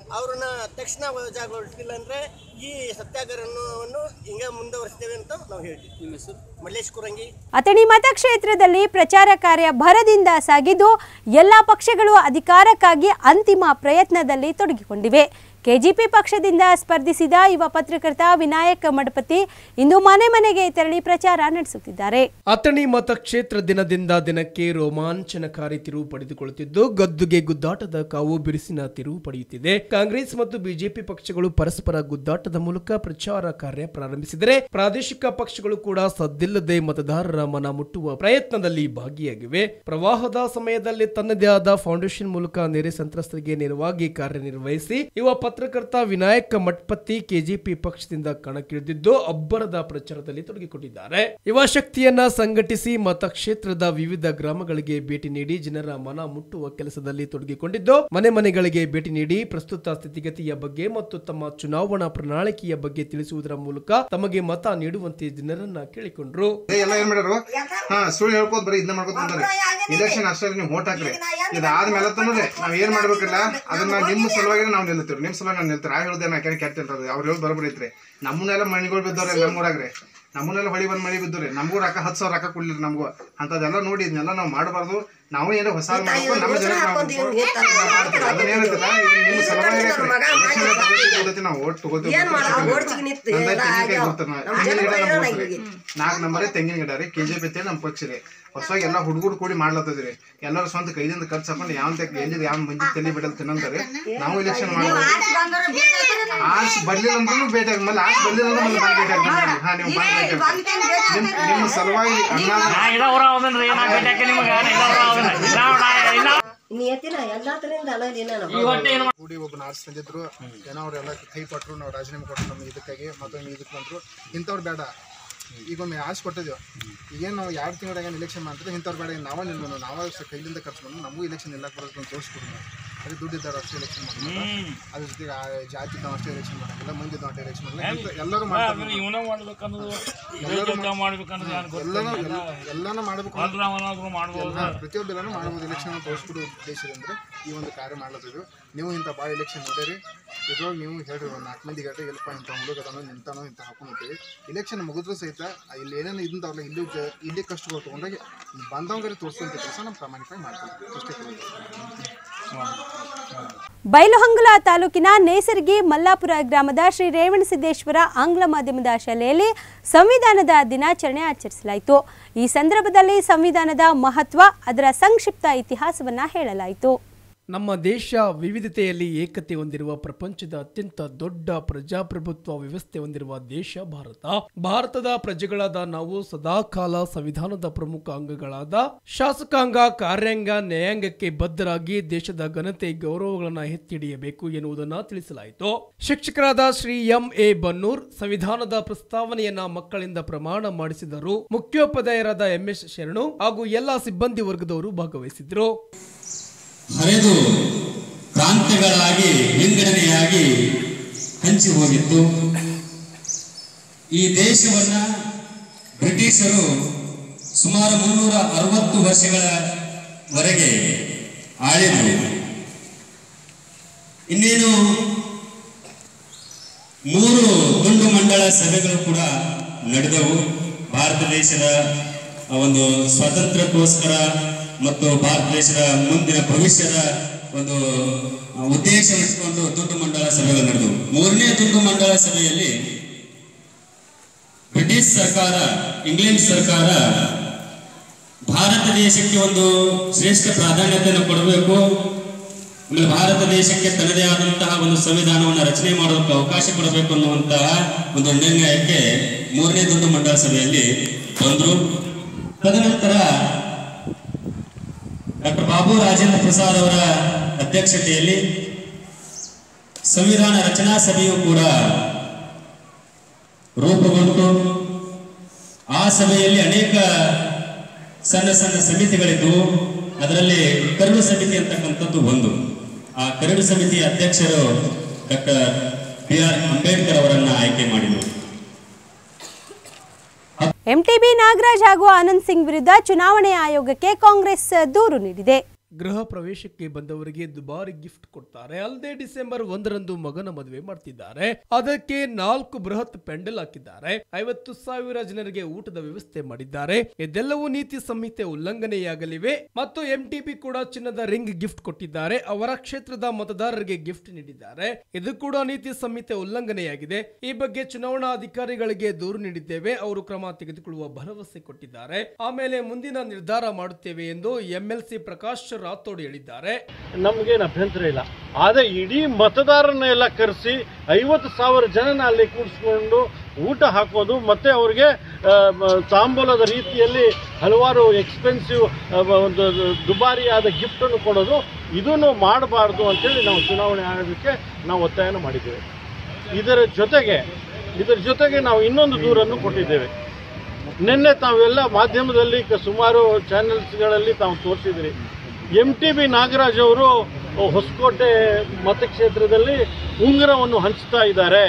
[SPEAKER 8] ಅವ್ರನ್ನ ತಕ್ಷಣ ವಜಾಗೊಳಿಸಿಲ್ಲ ಅಂದರೆ ಈ ಸತ್ಯಾಗ್ರಹವನ್ನು ಹಿಂಗೆ ಮುಂದುವರಿಸ್ತೇವೆ ಅಂತ ನಾವು ಹೇಳ್ತೀವಿ ಮಲ್ಲೇಶ್ ಕುರಂಗಿ
[SPEAKER 1] ಅಥಣಿ ಮತಕ್ಷೇತ್ರದಲ್ಲಿ ಪ್ರಚಾರ ಕಾರ್ಯ ಭರದಿಂದ ಸಾಗಿದ್ದು ಎಲ್ಲ ಪಕ್ಷಗಳು ಅಧಿಕಾರಕ್ಕಾಗಿ ಅಂತಿಮ ಪ್ರಯತ್ನದಲ್ಲಿ ತೊಡಗಿಕೊಂಡಿವೆ ಕೆಜಿಪಿ ಪಕ್ಷದಿಂದ ಸ್ಪರ್ಧಿಸಿದ ಯುವ ಪತ್ರಕರ್ತ ವಿನಾಯಕ್ ಮಡಪತಿ ಇಂದು ಮನೆ ಮನೆಗೆ ತೆರಳಿ ಪ್ರಚಾರ ನಡೆಸುತ್ತಿದ್ದಾರೆ
[SPEAKER 2] ಅಥಣಿ ಮತಕ್ಷೇತ್ರ ದಿನದಿಂದ ದಿನಕ್ಕೆ ರೋಮಾಂಚನಕಾರಿ ತಿರುವು ಪಡೆದುಕೊಳ್ಳುತ್ತಿದ್ದು ಗದ್ದುಗೆ ಗುದ್ದಾಟದ ಕಾವು ಬಿರುಸಿನ ತಿರುವು ಪಡೆಯುತ್ತಿದೆ ಕಾಂಗ್ರೆಸ್ ಮತ್ತು ಬಿಜೆಪಿ ಪಕ್ಷಗಳು ಪರಸ್ಪರ ಗುದ್ದಾಟದ ಮೂಲಕ ಪ್ರಚಾರ ಕಾರ್ಯ ಪ್ರಾರಂಭಿಸಿದರೆ ಪ್ರಾದೇಶಿಕ ಪಕ್ಷಗಳು ಕೂಡ ಸದ್ದಿಲ್ಲದೆ ಮತದಾರರ ಮನ ಮುಟ್ಟುವ ಪ್ರಯತ್ನದಲ್ಲಿ ಭಾಗಿಯಾಗಿವೆ ಪ್ರವಾಹದ ಸಮಯದಲ್ಲಿ ತನ್ನದೇ ಆದ ಫೌಂಡೇಶನ್ ಮೂಲಕ ನೆರೆ ಸಂತ್ರಸ್ತರಿಗೆ ನೇರವಾಗಿ ಕಾರ್ಯನಿರ್ವಹಿಸಿ ಯುವ ಪತ್ರಕರ್ತ ವಿನಾಯಕ ಮಠಪತಿ ಕೆಜಿಪಿ ಪಕ್ಷದಿಂದ ಕಣಕ್ಕಿಳಿದಿದ್ದು ಅಬ್ಬರದ ಪ್ರಚಾರದಲ್ಲಿ ತೊಡಗಿಕೊಂಡಿದ್ದಾರೆ ಯುವ ಶಕ್ತಿಯನ್ನ ಸಂಘಟಿಸಿ ಮತಕ್ಷೇತ್ರದ ವಿವಿಧ ಗ್ರಾಮಗಳಿಗೆ ಭೇಟಿ ನೀಡಿ ಜನರ ಮನ ಮುಟ್ಟುವ ಕೆಲಸದಲ್ಲಿ ತೊಡಗಿಕೊಂಡಿದ್ದು ಮನೆ ಮನೆಗಳಿಗೆ ಭೇಟಿ ನೀಡಿ ಪ್ರಸ್ತುತ ಸ್ಥಿತಿಗತಿಯ ಬಗ್ಗೆ ಮತ್ತು ತಮ್ಮ ಚುನಾವಣಾ ಪ್ರಣಾಳಿಕೆಯ ಬಗ್ಗೆ ತಿಳಿಸುವುದರ ಮೂಲಕ ತಮಗೆ ಮತ ನೀಡುವಂತೆ ಜನರನ್ನ ಕೇಳಿಕೊಂಡ್ರು
[SPEAKER 9] ಏ, ಎಲ್ಲ ಏನ್ ಮಾಡ್ಯಾರು ಹಾ ಸುಳ್ಳು ಹೇಳ್ಕೋದ್ ಬರೀ ಇದನ್ನ ಮಾಡ್ಕೋತ ಬಂದಾರೆ ಇಲೆಕ್ಷನ್ ಅಷ್ಟೇ ನೀವು ವೋಟ್ ಹಾಕ್ರಿ ಇದಾದ್ಮೇಲೆ ತನೋರೆ ನಾವ್ ಏನ್ ಮಾಡ್ಬೇಕಿಲ್ಲ ಅದನ್ನ ನಿಮ್ಮ ಸಲುವಾಗಿ ನಾವು ನಿಲ್ತೀವಿ ನಿಮ್ ಸಲುವಾಗಿ ನಾವು ನಿಲ್ತೀವಿ ಆ ಹೇಳುದೇನ ಯಾಕೆ ಕೆಟ್ಟ ಇರ್ತದೆ ಅವ್ರು ಹೇಳಿ ಬರೋಬ್ಬರಿ ಐತ್ರಿ ನಮ್ಮನ್ನೆಲ್ಲ ಮಣಿಗಳು ಬಿದ್ದವ್ರೆ ನಮ್ಮೂರಾಗ್ರಿ ನಮ್ಮನ್ನೆಲ್ಲ ಹೊಳಿ ಬಂದ್ ಮಳಿ ಬಿದ್ದವ್ರಿ ನಮಗೂ ರೊಕ್ಕ ಹತ್ತು ಸಾವಿರ ರೊಕ್ಕ ಕೊಡ್ಲಿರಿ ನಮಗೂ ಅಂತದೆಲ್ಲ ನೋಡಿ ಇದನ್ನೆಲ್ಲ ನಾವು ಮಾಡಬಾರ್ದು ನಾವು ಏನೋ ಹೊಸ ಮಾಡ್ಬೇಕು ನಮ್ಮ ಜನ ಅದನ್ನೇನಂತಲ್ಲ ಇದು ನಿಮ್ಮ ಸಲುವಾಗಿ ಎಲೆಕ್ಷನ್ ನಾವು ಓಟ್ ತಗೋತೀವಿ ತೆಂಗಿನಕಾಯಿ ಗೊತ್ತ ತೆಂಗಿನ ಗಿಡ ನಮ್ಮ ಊರ್ರಿ. ನಾಲ್ಕು ನಂಬರೇ ತೆಂಗಿನ ಗಿಡ ರೀ ಕೆಜಿಪಿ ಅಂತ ನಮ್ಮ ಪಕ್ಷ ರೀ ಹೊಸವಾಗಿ ಎಲ್ಲ ಹುಡುಗರು ಕೂಡಿ ಮಾಡ್ಲತ್ತದ್ರಿ ಎಲ್ಲರೂ ಸ್ವಂತ ಕೈದಿಂದ ಖರ್ಚು ಹಾಕೊಂಡು ಯಾವ ಎಲ್ಲಿ ಯಾವ ಮಂದಿ ತಲೆ ಬಿಡಲ್ ತಿನ್ನಂತಾರೆ ನಾವು ಇಲೆಕ್ಷನ್ ಮಾಡ್ಬೋದು ಆಸ್ ಬರ್ಲಿಲ್ಲ ಅಂದ್ರೂ ಭೇಟಿ ಆಗಿ ಮೇಲೆ ಆಸ್ ಬರ್ಲಿಲ್ಲ ಅಂದ್ರೆ ಮತ್ತೆ ಬಂದ್ ಭೇಟಿ ಆಗಿ ಹಾ ನೀವು ಬಂದ್ ಭೇಟಿ ಆಗಿ ನಿಮ್ ನಿಮ್ಮ ಸಲುವಾಗಿ ಅನ್ನ ಕೂಡಿ ಒಬ್ಬ ನಾರ್ಸ್ ತಂದಿದ್ರು ಏನೋ ಅವರೆಲ್ಲ ಕೈ ಕೊಟ್ಟರು ನಾವು ರಾಜೀನಾಮೆ ಕೊಟ್ಟರು ನಮ್ಗೆ ಇದಕ್ಕಾಗಿ ಮತ್ತೊಮ್ಮೆ ಇದಕ್ಕೆ ಬಂದ್ರು ಇಂಥವ್ರು ಬೇಡ ಈಗ ಒಮ್ಮೆ ಆಸೆ ಕೊಟ್ಟಿದ್ದೇವೆ ಈಗೇನು ನಾವು ಎರಡು ತಿಂಗಳಾಗ ಇಲೆಕ್ಷನ್ ಮಾಡ್ತಾರೆ ಇಂಥವ್ರು ಬೇಡ ನಾವೇ ನಿಲ್ಲೋಣ ನಾವೇ ಸ- ಕೈಲಿಂದ ಖರ್ಚು ಮಾಡೋಣ ನಮಗೂ ಇಲೆಕ್ಷನ್ ನಿಲ್ಲಕ್ಕೆ ಬರೋದು ಅಂತ ತೋರಿಸ್ಕೊಡೋಣ ಅದೇ ದುಡ್ಡು ಇದ್ದಾರೆ ಅಷ್ಟೇ ಎಲೆಕ್ಷನ್ ಮಾಡೋಣ ಅದ್ರ ಜೊತೆಗೆ ಆ ಜಾತಿ ನಾವು ಅಷ್ಟೇ ಎಲೆಕ್ಷನ್ ಮಾಡೋಂಗಿಲ್ಲ ಮಂದಿ ನಾವು ಅಷ್ಟೇ ಎಲೆಕ್ಷನ್ ಮಾಡಲ್ಲ ಇಂಥ ಎಲ್ಲರೂ ಮಾಡ್ತಾರೆ ಎಲ್ಲರೂ ಎಲ್ಲರೂ ಎಲ್ಲಾನು ಮಾಡಬೇಕು ಎಲ್ಲ ಪ್ರತಿಯೊಬ್ಬ ಎಲ್ಲಾನು ಮಾಡ್ಬೋದು ಎಲೆಕ್ಷನ್ ತೋರಿಸ್ಬಿಡು ಉದ್ದೇಶದಿಂದ ಈ ಒಂದು ಕಾರ್ಯ ಮಾಡ್ಲತ್ತಿದ್ವಿ ನೀವು ಇಂಥ ಭಾಳ ಎಲೆಕ್ಷನ್ ನೋಡಿರಿ ಇದ್ರೊಳಗೆ ನೀವು ಹೇಳ್ರಿ ಒಂದು ನಾಲ್ಕು ಮಂದಿ ಹೇಳ್ರಿ ಎಲ್ಪ ಇಂಥ ಹುಡುಗ ಅದಾನೋ ನಿಂತಾನೋ ಇಂಥ ಹಾಕೊಂಡ್ತೀವಿ ಇಲೆಕ್ಷನ್ ಮುಗಿದ್ರೂ ಸಹಿತ ಇಲ್ಲಿ ಏನೇನು ಇದ್ದಂತಾವಲ್ಲ ಇಲ್ಲಿ ಜ- ಇಲ್ಲಿ ಕಷ್ಟಗಳು ತೊಗೊಂಡಾಗ ಬಂದವಂಗರೆ ತೋರಿಸುವಂಥ ಕೆಲಸ ನಮ್ಮ ಪ್ರಾಮಾಣಿಕವಾಗಿ ಮಾಡ್ತೀವಿ ಅಷ್ಟೇ ಕೇಳೋದು.
[SPEAKER 1] ಬೈಲಹೊಂಗಲ ತಾಲೂಕಿನ ನೇಸರ್ಗಿ ಮಲ್ಲಾಪುರ ಗ್ರಾಮದ ಶ್ರೀ ರೇವಣಸಿದ್ದೇಶ್ವರ ಆಂಗ್ಲ ಮಾಧ್ಯಮದ ಶಾಲೆಯಲ್ಲಿ ಸಂವಿಧಾನದ ದಿನಾಚರಣೆ ಆಚರಿಸಲಾಯಿತು ಈ ಸಂದರ್ಭದಲ್ಲಿ ಸಂವಿಧಾನದ ಮಹತ್ವ ಅದರ ಸಂಕ್ಷಿಪ್ತ ಇತಿಹಾಸವನ್ನ ಹೇಳಲಾಯಿತು
[SPEAKER 2] ನಮ್ಮ ದೇಶ ವಿವಿಧತೆಯಲ್ಲಿ ಏಕತೆ ಹೊಂದಿರುವ ಪ್ರಪಂಚದ ಅತ್ಯಂತ ದೊಡ್ಡ ಪ್ರಜಾಪ್ರಭುತ್ವ ವ್ಯವಸ್ಥೆ ಹೊಂದಿರುವ ದೇಶ ಭಾರತ ಭಾರತದ ಪ್ರಜೆಗಳಾದ ನಾವು ಸದಾಕಾಲ ಸಂವಿಧಾನದ ಪ್ರಮುಖ ಅಂಗಗಳಾದ ಶಾಸಕಾಂಗ ಕಾರ್ಯಾಂಗ ನ್ಯಾಯಾಂಗಕ್ಕೆ ಬದ್ಧರಾಗಿ ದೇಶದ ಘನತೆ ಗೌರವಗಳನ್ನು ಎತ್ತಿಡಿಯಬೇಕು ಎನ್ನುವುದನ್ನು ತಿಳಿಸಲಾಯಿತು ಶಿಕ್ಷಕರಾದ ಶ್ರೀ ಎಂ ಎ ಬನ್ನೂರ್ ಸಂವಿಧಾನದ ಪ್ರಸ್ತಾವನೆಯನ್ನ ಮಕ್ಕಳಿಂದ ಪ್ರಮಾಣ ಮಾಡಿಸಿದರು ಮುಖ್ಯೋಪಾಧ್ಯಾಯರಾದ ಎಂ ಎಸ್ ಶರಣು ಹಾಗೂ ಎಲ್ಲಾ ಸಿಬ್ಬಂದಿ ವರ್ಗದವರು ಭಾಗವಹಿಸಿದ್ರು
[SPEAKER 10] ಹರಿದು ಪ್ರಾಂತ್ಯಗಳಾಗಿ ವಿಂಗಡಣೆಯಾಗಿ ಹಂಚಿ ಹೋಗಿತ್ತು ಈ ದೇಶವನ್ನ ಬ್ರಿಟಿಷರು ಸುಮಾರು ಮುನ್ನೂರ ಅರವತ್ತು ವರ್ಷಗಳವರೆಗೆ ಆಳಿದರು ಇನ್ನೇನು ಮೂರು ತುಂಡು ಮಂಡಳ ಸಭೆಗಳು ಕೂಡ ನಡೆದವು ಭಾರತ ದೇಶದ ಒಂದು ಸ್ವಾತಂತ್ರ್ಯಕ್ಕೋಸ್ಕರ ಮತ್ತು ಭಾರತ ದೇಶದ ಮುಂದಿನ ಭವಿಷ್ಯದ ಒಂದು ಉದ್ದೇಶ ಇಟ್ಕೊಂಡು ತುಂಡು ಮಂಡಳ ಸಭೆಗಳು ನಡೆದವು ಮೂರನೇ ತುಂಡು ಮಂಡಳ ಸಭೆಯಲ್ಲಿ ಬ್ರಿಟಿಷ್ ಸರ್ಕಾರ ಇಂಗ್ಲೆಂಡ್ ಸರ್ಕಾರ ಭಾರತ ದೇಶಕ್ಕೆ ಒಂದು ಶ್ರೇಷ್ಠ ಪ್ರಾಧಾನ್ಯತೆಯನ್ನು ಕೊಡಬೇಕು ಆಮೇಲೆ ಭಾರತ ದೇಶಕ್ಕೆ ತನ್ನದೇ ಆದಂತಹ ಒಂದು ಸಂವಿಧಾನವನ್ನು ರಚನೆ ಮಾಡೋದಕ್ಕೆ ಅವಕಾಶ ಕೊಡಬೇಕು ಅನ್ನುವಂತಹ ಒಂದು ನಿರ್ಣಯಕ್ಕೆ ಮೂರನೇ ದೊಡ್ಡ ಮಂಡಲ ಸಭೆಯಲ್ಲಿ ಬಂದರು ತದನಂತರ ಡಾಕ್ಟರ್ ಬಾಬು ರಾಜೇಂದ್ರ ಪ್ರಸಾದ್ ಅವರ ಅಧ್ಯಕ್ಷತೆಯಲ್ಲಿ ಸಂವಿಧಾನ ರಚನಾ ಸಭೆಯು ಕೂಡ ರೂಪುಗೊಂಡು ಆ ಸಭೆಯಲ್ಲಿ ಅನೇಕ ಸಣ್ಣ ಸಣ್ಣ ಸಮಿತಿಗಳಿದ್ದವು ಅದರಲ್ಲಿ ಕರಡು ಸಮಿತಿ ಅಂತಕ್ಕಂಥದ್ದು ಒಂದು ಆ ಕರಡು ಸಮಿತಿಯ ಅಧ್ಯಕ್ಷರು ಡಾಕ್ಟರ್ ಬಿ ಆರ್ ಅಂಬೇಡ್ಕರ್ ಅವರನ್ನ ಆಯ್ಕೆ ಮಾಡಿದರು
[SPEAKER 1] ಎಂಟಿಬಿ ನಾಗರಾಜ್ ಹಾಗೂ ಆನಂದ್ ಸಿಂಗ್ ವಿರುದ್ಧ ಚುನಾವಣೆ ಆಯೋಗಕ್ಕೆ ಕಾಂಗ್ರೆಸ್ ದೂರು ನೀಡಿದೆ
[SPEAKER 2] ಗೃಹ ಪ್ರವೇಶಕ್ಕೆ ಬಂದವರಿಗೆ ದುಬಾರಿ ಗಿಫ್ಟ್ ಕೊಡ್ತಾರೆ ಅಲ್ಲದೆ ಡಿಸೆಂಬರ್ ಒಂದರಂದು ಮಗನ ಮದುವೆ ಮಾಡ್ತಿದ್ದಾರೆ ಅದಕ್ಕೆ ನಾಲ್ಕು ಬೃಹತ್ ಪೆಂಡಲ್ ಹಾಕಿದ್ದಾರೆ ಐವತ್ತು ಸಾವಿರ ಜನರಿಗೆ ಊಟದ ವ್ಯವಸ್ಥೆ ಮಾಡಿದ್ದಾರೆ ಇದೆಲ್ಲವೂ ನೀತಿ ಸಂಹಿತೆ ಉಲ್ಲಂಘನೆಯಾಗಲಿವೆ ಮತ್ತು ಎಂಟಿಬಿ ಕೂಡ ಚಿನ್ನದ ರಿಂಗ್ ಗಿಫ್ಟ್ ಕೊಟ್ಟಿದ್ದಾರೆ ಅವರ ಕ್ಷೇತ್ರದ ಮತದಾರರಿಗೆ ಗಿಫ್ಟ್ ನೀಡಿದ್ದಾರೆ ಇದು ಕೂಡ ನೀತಿ ಸಂಹಿತೆ ಉಲ್ಲಂಘನೆಯಾಗಿದೆ ಈ ಬಗ್ಗೆ ಚುನಾವಣಾ ಅಧಿಕಾರಿಗಳಿಗೆ ದೂರು ನೀಡಿದ್ದೇವೆ ಅವರು ಕ್ರಮ ತೆಗೆದುಕೊಳ್ಳುವ ಭರವಸೆ ಕೊಟ್ಟಿದ್ದಾರೆ ಆಮೇಲೆ ಮುಂದಿನ ನಿರ್ಧಾರ ಮಾಡುತ್ತೇವೆ ಎಂದು ಎಂಎಲ್ಸಿ ಪ್ರಕಾಶ್ ರಾಥೋಡ್ ಹೇಳಿದ್ದಾರೆ
[SPEAKER 11] ನಮಗೇನು ಅಭ್ಯಂತರ ಇಲ್ಲ ಆದರೆ ಇಡೀ ಮತದಾರರನ್ನ ಎಲ್ಲ ಕರೆಸಿ ಐವತ್ತು ಸಾವಿರ ಜನನ ಅಲ್ಲಿ ಕೂಡಿಸ್ಕೊಂಡು ಊಟ ಹಾಕೋದು ಮತ್ತೆ ಅವ್ರಿಗೆ ಆ, ಮ- ತಾಂಬೂಲದ ರೀತಿಯಲ್ಲಿ ಹಲವಾರು ಎಕ್ಸ್ಪೆನ್ಸಿವ್ ಒಂದು ದುಬಾರಿಯಾದ ಗಿಫ್ಟನ್ನು ಕೊಡೋದು ಇದನ್ನು ಮಾಡಬಾರ್ದು ಅಂತೇಳಿ ನಾವು ಚುನಾವಣೆ ಆಗೋದಕ್ಕೆ ನಾವು ಒತ್ತಾಯನ ಮಾಡಿದ್ದೇವೆ ಇದರ ಜೊತೆಗೆ ಇದರ ಜೊತೆಗೆ ನಾವು ಇನ್ನೊಂದು ದೂರನ್ನು ಕೊಟ್ಟಿದ್ದೇವೆ ನಿನ್ನೆ ತಾವೆಲ್ಲ ಮಾಧ್ಯಮದಲ್ಲಿ ಕ- ಸುಮಾರು ಚಾನೆಲ್ಸ್ಗಳಲ್ಲಿ ತಾವು ತೋರಿಸಿದ್ರಿ ಎಂ ಟಿ ಬಿ ನಾಗರಾಜ್ ಅವರು ಹೊಸಕೋಟೆ ಮತಕ್ಷೇತ್ರದಲ್ಲಿ ಉಂಗುರವನ್ನು ಹಂಚ್ತಾ ಇದ್ದಾರೆ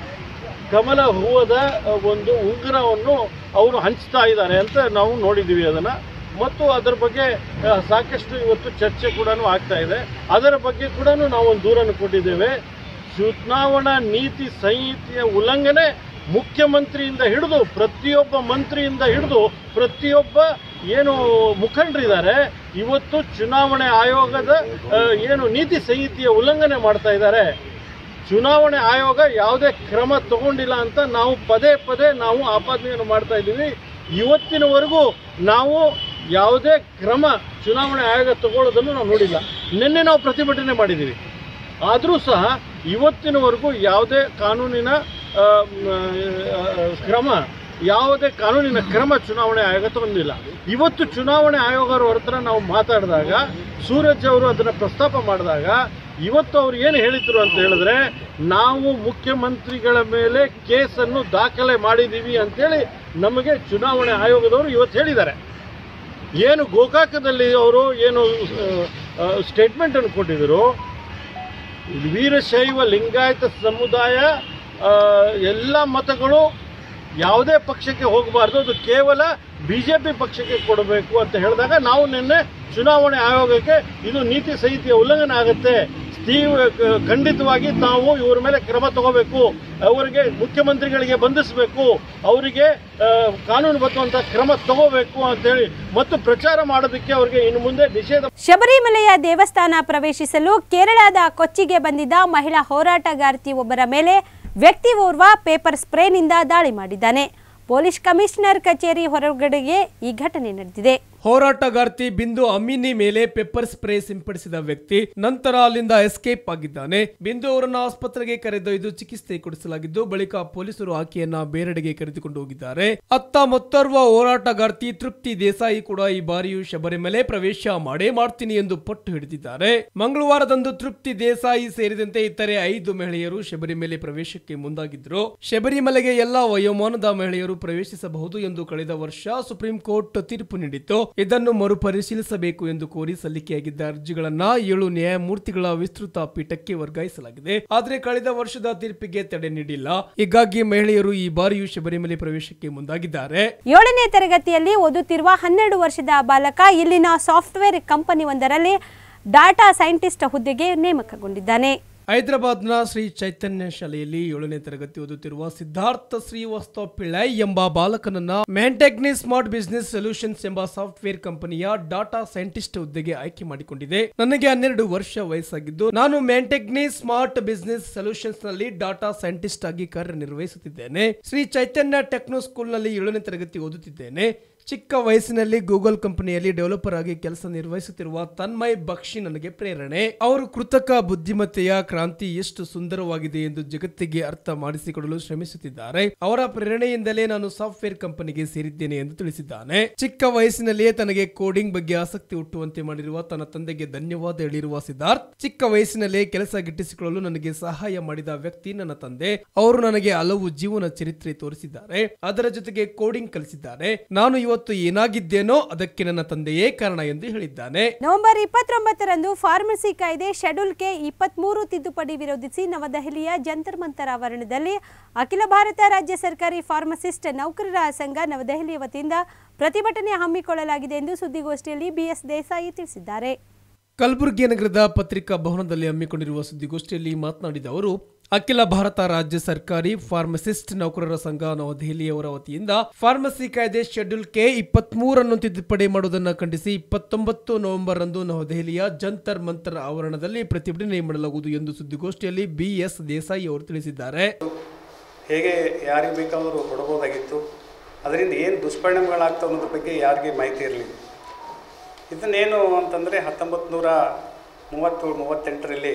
[SPEAKER 11] ಕಮಲ ಹೂವದ ಒಂದು ಉಂಗುರವನ್ನು ಅವರು ಹಂಚ್ತಾ ಇದ್ದಾರೆ ಅಂತ ನಾವು ನೋಡಿದ್ದೀವಿ ಅದನ್ನು ಮತ್ತು ಅದರ ಬಗ್ಗೆ ಆ, ಸಾಕಷ್ಟು ಇವತ್ತು ಚರ್ಚೆ ಕೂಡ ಆಗ್ತಾ ಇದೆ ಅದರ ಬಗ್ಗೆ ಕೂಡ ನಾವು ಒಂದು ದೂರನ್ನು ಕೊಟ್ಟಿದ್ದೇವೆ ಚುನಾವಣಾ ನೀತಿ ಸಂಹಿತೆಯ ಉಲ್ಲಂಘನೆ ಮುಖ್ಯಮಂತ್ರಿಯಿಂದ ಹಿಡಿದು ಪ್ರತಿಯೊಬ್ಬ ಮಂತ್ರಿಯಿಂದ ಹಿಡಿದು ಪ್ರತಿಯೊಬ್ಬ ಏನು ಮುಖಂಡರಿದ್ದಾರೆ ಇವತ್ತು ಚುನಾವಣೆ ಆಯೋಗದ ಆ, ಏನು ನೀತಿ ಸಂಹಿತೆಯ ಉಲ್ಲಂಘನೆ ಮಾಡ್ತಾ ಇದ್ದಾರೆ ಚುನಾವಣೆ ಆಯೋಗ ಯಾವುದೇ ಕ್ರಮ ತಗೊಂಡಿಲ್ಲ ಅಂತ ನಾವು ಪದೇ ಪದೇ ನಾವು ಆಪಾದನೆಯನ್ನು ಮಾಡ್ತಾ ಇದ್ದೀವಿ ಇವತ್ತಿನವರೆಗೂ ನಾವು ಯಾವುದೇ ಕ್ರಮ ಚುನಾವಣೆ ಆಯೋಗ ತಗೊಳ್ಳೋದನ್ನು ನಾವು ನೋಡಿಲ್ಲ ನಿನ್ನೆ ನಾವು ಪ್ರತಿಭಟನೆ ಮಾಡಿದ್ದೀವಿ ಆದರೂ ಸಹ ಇವತ್ತಿನವರೆಗೂ ಯಾವುದೇ ಕಾನೂನಿನ ಆ, ಮ್, ಆ, ಕ್ರಮ ಯಾವುದೇ ಕಾನೂನಿನ ಕ್ರಮ ಚುನಾವಣೆ ಆಯೋಗ ತಗೊಂಡಿಲ್ಲ ಇವತ್ತು ಚುನಾವಣೆ ಆಯೋಗರ ಹತ್ರ ನಾವು ಮಾತಾಡಿದಾಗ ಸೂರಜ್ ಅವರು ಅದನ್ನು ಪ್ರಸ್ತಾಪ ಮಾಡಿದಾಗ ಇವತ್ತು ಅವ್ರು ಏನು ಹೇಳಿದ್ರು ಅಂತ ಹೇಳಿದ್ರೆ ನಾವು ಮುಖ್ಯಮಂತ್ರಿಗಳ ಮೇಲೆ ಕೇಸನ್ನು ದಾಖಲೆ ಮಾಡಿದ್ದೀವಿ ಅಂತೇಳಿ ನಮಗೆ ಚುನಾವಣೆ ಆಯೋಗದವರು ಇವತ್ತು ಹೇಳಿದ್ದಾರೆ ಏನು ಗೋಕಾಕದಲ್ಲಿ ಅವರು ಏನು ಸ್ಟೇಟ್ಮೆಂಟ್ ಅನ್ನು ಕೊಟ್ಟಿದ್ರು ವೀರಶೈವ ಲಿಂಗಾಯತ ಸಮುದಾಯ ಆ, ಎಲ್ಲ ಮತಗಳು ಯಾವುದೇ ಪಕ್ಷಕ್ಕೆ ಹೋಗಬಾರ್ದು ಅದು ಕೇವಲ ಬಿಜೆಪಿ ಪಕ್ಷಕ್ಕೆ ಕೊಡಬೇಕು ಅಂತ ಹೇಳಿದಾಗ ನಾವು ನಿನ್ನೆ ಚುನಾವಣೆ ಆಯೋಗಕ್ಕೆ ಇದು ನೀತಿ ಸಂಹಿತೆಯ ಉಲ್ಲಂಘನೆ ಆಗುತ್ತೆ ತೀವ್ರ ಕ- ಖಂಡಿತವಾಗಿ ತಾವು ಇವ್ರ ಮೇಲೆ ಕ್ರಮ ತಗೋಬೇಕು ಅವರಿಗೆ ಮುಖ್ಯಮಂತ್ರಿಗಳಿಗೆ ಬಂಧಿಸಬೇಕು ಅವರಿಗೆ ಆ, ಕಾನೂನುಬದ್ಧವಂತ ಕ್ರಮ ತಗೋಬೇಕು ಅಂತೇಳಿ ಮತ್ತು ಪ್ರಚಾರ ಮಾಡೋದಕ್ಕೆ ಅವರಿಗೆ ಇನ್ನು ಮುಂದೆ ನಿಷೇಧ
[SPEAKER 1] ಶಬರಿಮಲೆಯ ದೇವಸ್ಥಾನ ಪ್ರವೇಶಿಸಲು ಕೇರಳದ ಕೊಚ್ಚಿಗೆ ಬಂದಿದ್ದ ಮಹಿಳಾ ಹೋರಾಟಗಾರ್ತಿ ಒಬ್ಬರ ಮೇಲೆ ವ್ಯಕ್ತಿ ಓರ್ವ ಪೇಪರ್ ಸ್ಪ್ರೇನಿಂದ ದಾಳಿ ಮಾಡಿದ್ದಾನೆ ಪೊಲೀಸ್ ಕಮಿಷನರ್ ಕಚೇರಿ ಹೊರಗಡೆಗೆ ಈ ಘಟನೆ ನಡೆದಿದೆ
[SPEAKER 2] ಹೋರಾಟಗಾರ್ತಿ ಬಿಂದು ಅಮಿನಿ ಮೇಲೆ ಪೆಪ್ಪರ್ ಸ್ಪ್ರೇ ಸಿಂಪಡಿಸಿದ ವ್ಯಕ್ತಿ ನಂತರ ಅಲ್ಲಿಂದ ಎಸ್ಕೇಪ್ ಆಗಿದ್ದಾನೆ ಬಿಂದು ಅವರನ್ನು ಆಸ್ಪತ್ರೆಗೆ ಕರೆದೊಯ್ದು ಚಿಕಿತ್ಸೆ ಕೊಡಿಸಲಾಗಿದ್ದು ಬಳಿಕ ಪೊಲೀಸರು ಆಕೆಯನ್ನ ಬೇರೆಡೆಗೆ ಕರೆದುಕೊಂಡು ಹೋಗಿದ್ದಾರೆ ಅತ್ತ ಮತ್ತೋರ್ವ ಹೋರಾಟಗಾರ್ತಿ ತೃಪ್ತಿ ದೇಸಾಯಿ ಕೂಡ ಈ ಬಾರಿಯೂ ಶಬರಿಮಲೆ ಪ್ರವೇಶ ಮಾಡೇ ಮಾಡ್ತೀನಿ ಎಂದು ಪಟ್ಟು ಹಿಡಿದಿದ್ದಾರೆ ಮಂಗಳವಾರದಂದು ತೃಪ್ತಿ ದೇಸಾಯಿ ಸೇರಿದಂತೆ ಇತರೆ ಐದು ಮಹಿಳೆಯರು ಶಬರಿಮಲೆ ಪ್ರವೇಶಕ್ಕೆ ಮುಂದಾಗಿದ್ರು ಶಬರಿಮಲೆಗೆ ಎಲ್ಲಾ ವಯೋಮಾನದ ಮಹಿಳೆಯರು ಪ್ರವೇಶಿಸಬಹುದು ಎಂದು ಕಳೆದ ವರ್ಷ ಸುಪ್ರೀಂ ಕೋರ್ಟ್ ತೀರ್ಪು ನೀಡಿತ್ತು ಇದನ್ನು ಮರುಪರಿಶೀಲಿಸಬೇಕು ಎಂದು ಕೋರಿ ಸಲ್ಲಿಕೆಯಾಗಿದ್ದ ಅರ್ಜಿಗಳನ್ನ ಏಳು ನ್ಯಾಯಮೂರ್ತಿಗಳ ವಿಸ್ತೃತ ಪೀಠಕ್ಕೆ ವರ್ಗಾಯಿಸಲಾಗಿದೆ ಆದರೆ ಕಳೆದ ವರ್ಷದ ತೀರ್ಪಿಗೆ ತಡೆ ನೀಡಿಲ್ಲ ಹೀಗಾಗಿ ಮಹಿಳೆಯರು ಈ ಬಾರಿಯೂ ಶಬರಿಮಲೆ ಪ್ರವೇಶಕ್ಕೆ ಮುಂದಾಗಿದ್ದಾರೆ
[SPEAKER 1] ಏಳನೇ ತರಗತಿಯಲ್ಲಿ ಓದುತ್ತಿರುವ ಹನ್ನೆರಡು ವರ್ಷದ ಬಾಲಕ ಇಲ್ಲಿನ ಸಾಫ್ಟ್ವೇರ್ ಕಂಪನಿ ಒಂದರಲ್ಲಿ ಡಾಟಾ ಸೈಂಟಿಸ್ಟ್ ಹುದ್ದೆಗೆ ನೇಮಕಗೊಂಡಿದ್ದಾನೆ
[SPEAKER 2] ಹೈದರಾಬಾದ್ನ ಶ್ರೀ ಚೈತನ್ಯ ಶಾಲೆಯಲ್ಲಿ ಏಳನೇ ತರಗತಿ ಓದುತ್ತಿರುವ ಸಿದ್ಧಾರ್ಥ ಶ್ರೀವಾಸ್ತವ ಪಿಳ್ಳೈ ಎಂಬ ಬಾಲಕನನ್ನ ಮ್ಯಾಂಟೆಗ್ನಿ ಸ್ಮಾರ್ಟ್ ಬಿಸಿನೆಸ್ ಸೊಲ್ಯೂಷನ್ಸ್ ಎಂಬ ಸಾಫ್ಟ್ವೇರ್ ಕಂಪನಿಯ ಡಾಟಾ ಸೈಂಟಿಸ್ಟ್ ಹುದ್ದೆಗೆ ಆಯ್ಕೆ ಮಾಡಿಕೊಂಡಿದೆ ನನಗೆ ಹನ್ನೆರಡು ವರ್ಷ ವಯಸ್ಸಾಗಿದ್ದು ನಾನು ಮ್ಯಾಂಟೆಗ್ನಿ ಸ್ಮಾರ್ಟ್ ಬಿಸಿನೆಸ್ ಸೊಲ್ಯೂಷನ್ಸ್ ನಲ್ಲಿ ಡಾಟಾ ಸೈಂಟಿಸ್ಟ್ ಆಗಿ ಕಾರ್ಯನಿರ್ವಹಿಸುತ್ತಿದ್ದೇನೆ ಶ್ರೀ ಚೈತನ್ಯ ಟೆಕ್ನೋ ಸ್ಕೂಲ್ ನಲ್ಲಿ ಏಳನೇ ತರಗತಿ ಓದುತ್ತಿದ್ದೇನೆ ಚಿಕ್ಕ ವಯಸ್ಸಿನಲ್ಲಿ ಗೂಗಲ್ ಕಂಪನಿಯಲ್ಲಿ ಡೆವಲಪರ್ ಆಗಿ ಕೆಲಸ ನಿರ್ವಹಿಸುತ್ತಿರುವ ತನ್ಮಯ್ ಬಕ್ಷಿ ನನಗೆ ಪ್ರೇರಣೆ ಅವರು ಕೃತಕ ಬುದ್ಧಿಮತ್ತೆಯ ಕ್ರಾಂತಿ ಎಷ್ಟು ಸುಂದರವಾಗಿದೆ ಎಂದು ಜಗತ್ತಿಗೆ ಅರ್ಥ ಮಾಡಿಸಿಕೊಡಲು ಶ್ರಮಿಸುತ್ತಿದ್ದಾರೆ ಅವರ ಪ್ರೇರಣೆಯಿಂದಲೇ ನಾನು ಸಾಫ್ಟ್ವೇರ್ ಕಂಪನಿಗೆ ಸೇರಿದ್ದೇನೆ ಎಂದು ತಿಳಿಸಿದ್ದಾನೆ ಚಿಕ್ಕ ವಯಸ್ಸಿನಲ್ಲಿಯೇ ತನಗೆ ಕೋಡಿಂಗ್ ಬಗ್ಗೆ ಆಸಕ್ತಿ ಹುಟ್ಟುವಂತೆ ಮಾಡಿರುವ ತನ್ನ ತಂದೆಗೆ ಧನ್ಯವಾದ ಹೇಳಿರುವ ಸಿದ್ಧಾರ್ಥ್ ಚಿಕ್ಕ ವಯಸ್ಸಿನಲ್ಲೇ ಕೆಲಸ ಗಿಟ್ಟಿಸಿಕೊಳ್ಳಲು ನನಗೆ ಸಹಾಯ ಮಾಡಿದ ವ್ಯಕ್ತಿ ನನ್ನ ತಂದೆ ಅವರು ನನಗೆ ಹಲವು ಜೀವನ ಚರಿತ್ರೆ ತೋರಿಸಿದ್ದಾರೆ ಅದರ ಜೊತೆಗೆ ಕೋಡಿಂಗ್ ಕಲಿಸಿದ್ದಾರೆ ನಾನು ಇವತ್ತು ಏನಾಗಿದ್ದೇನೋ ಅದಕ್ಕೆ ನನ್ನ ತಂದೆಯೇ ಕಾರಣ ಎಂದು ಹೇಳಿದ್ದಾನೆ
[SPEAKER 1] ನವೆಂಬರ್ ಇಪ್ಪತ್ತೊಂಬತ್ತರಂದು ಫಾರ್ಮಸಿ ಕಾಯ್ದೆ ಶೆಡ್ಯೂಲ್ ಕೆ ಇಪ್ಪತ್ಮೂರು ತಿದ್ದುಪಡಿ ವಿರೋಧಿಸಿ ನವದೆಹಲಿಯ ಜಂತರ್ ಮಂತರ್ ಆವರಣದಲ್ಲಿ ಅಖಿಲ ಭಾರತ ರಾಜ್ಯ ಸರ್ಕಾರಿ ಫಾರ್ಮಸಿಸ್ಟ್ ನೌಕರರ ಸಂಘ ನವದೆಹಲಿಯ ವತಿಯಿಂದ ಪ್ರತಿಭಟನೆ ಹಮ್ಮಿಕೊಳ್ಳಲಾಗಿದೆ ಎಂದು ಸುದ್ದಿಗೋಷ್ಠಿಯಲ್ಲಿ ಬಿಎಸ್ ದೇಸಾಯಿ ತಿಳಿಸಿದ್ದಾರೆ
[SPEAKER 2] ಕಲಬುರಗಿ ನಗರದ ಪತ್ರಿಕಾ ಭವನದಲ್ಲಿ ಹಮ್ಮಿಕೊಂಡಿರುವ ಸುದ್ದಿಗೋಷ್ಠಿಯಲ್ಲಿ ಮಾತನಾಡಿದ ಅವರು ಅಖಿಲ ಭಾರತ ರಾಜ್ಯ ಸರ್ಕಾರಿ ಫಾರ್ಮಸಿಸ್ಟ್ ನೌಕರರ ಸಂಘ ನವದೆಹಲಿಯವರ ವತಿಯಿಂದ ಫಾರ್ಮಸಿ ಕಾಯ್ದೆ ಶೆಡ್ಯೂಲ್ ಕೆ ಇಪ್ಪತ್ಮೂರನ್ನು ತಿದ್ದುಪಡಿ ಮಾಡುವುದನ್ನು ಖಂಡಿಸಿ ಇಪ್ಪತ್ತೊಂಬತ್ತು ನವೆಂಬರ್ ರಂದು ನವದೆಹಲಿಯ ಜಂತರ್ ಮಂತರ್ ಆವರಣದಲ್ಲಿ ಪ್ರತಿಭಟನೆ ಮಾಡಲಾಗುವುದು ಎಂದು ಸುದ್ದಿಗೋಷ್ಠಿಯಲ್ಲಿ ಬಿಎಸ್ ದೇಸಾಯಿ ಅವರು ತಿಳಿಸಿದ್ದಾರೆ
[SPEAKER 12] ಹೇಗೆ ಯಾರಿಗೆ ಬೇಕಾದರೂ ಕೊಡ್ಬೋದಾಗಿತ್ತು ಅದರಿಂದ ಏನು ದುಷ್ಪರಿಣಾಮಗಳಾಗ್ತವೆ ಅನ್ನೋದ್ರ ಬಗ್ಗೆ ಯಾರಿಗೆ ಮಾಹಿತಿ ಇರಲಿಲ್ಲ ಇದನ್ನೇನು ಅಂತಂದರೆ ಹತ್ತೊಂಬತ್ತು ನೂರ ಮೂವತ್ತು ಮೂವತ್ತೆಂಟರಲ್ಲಿ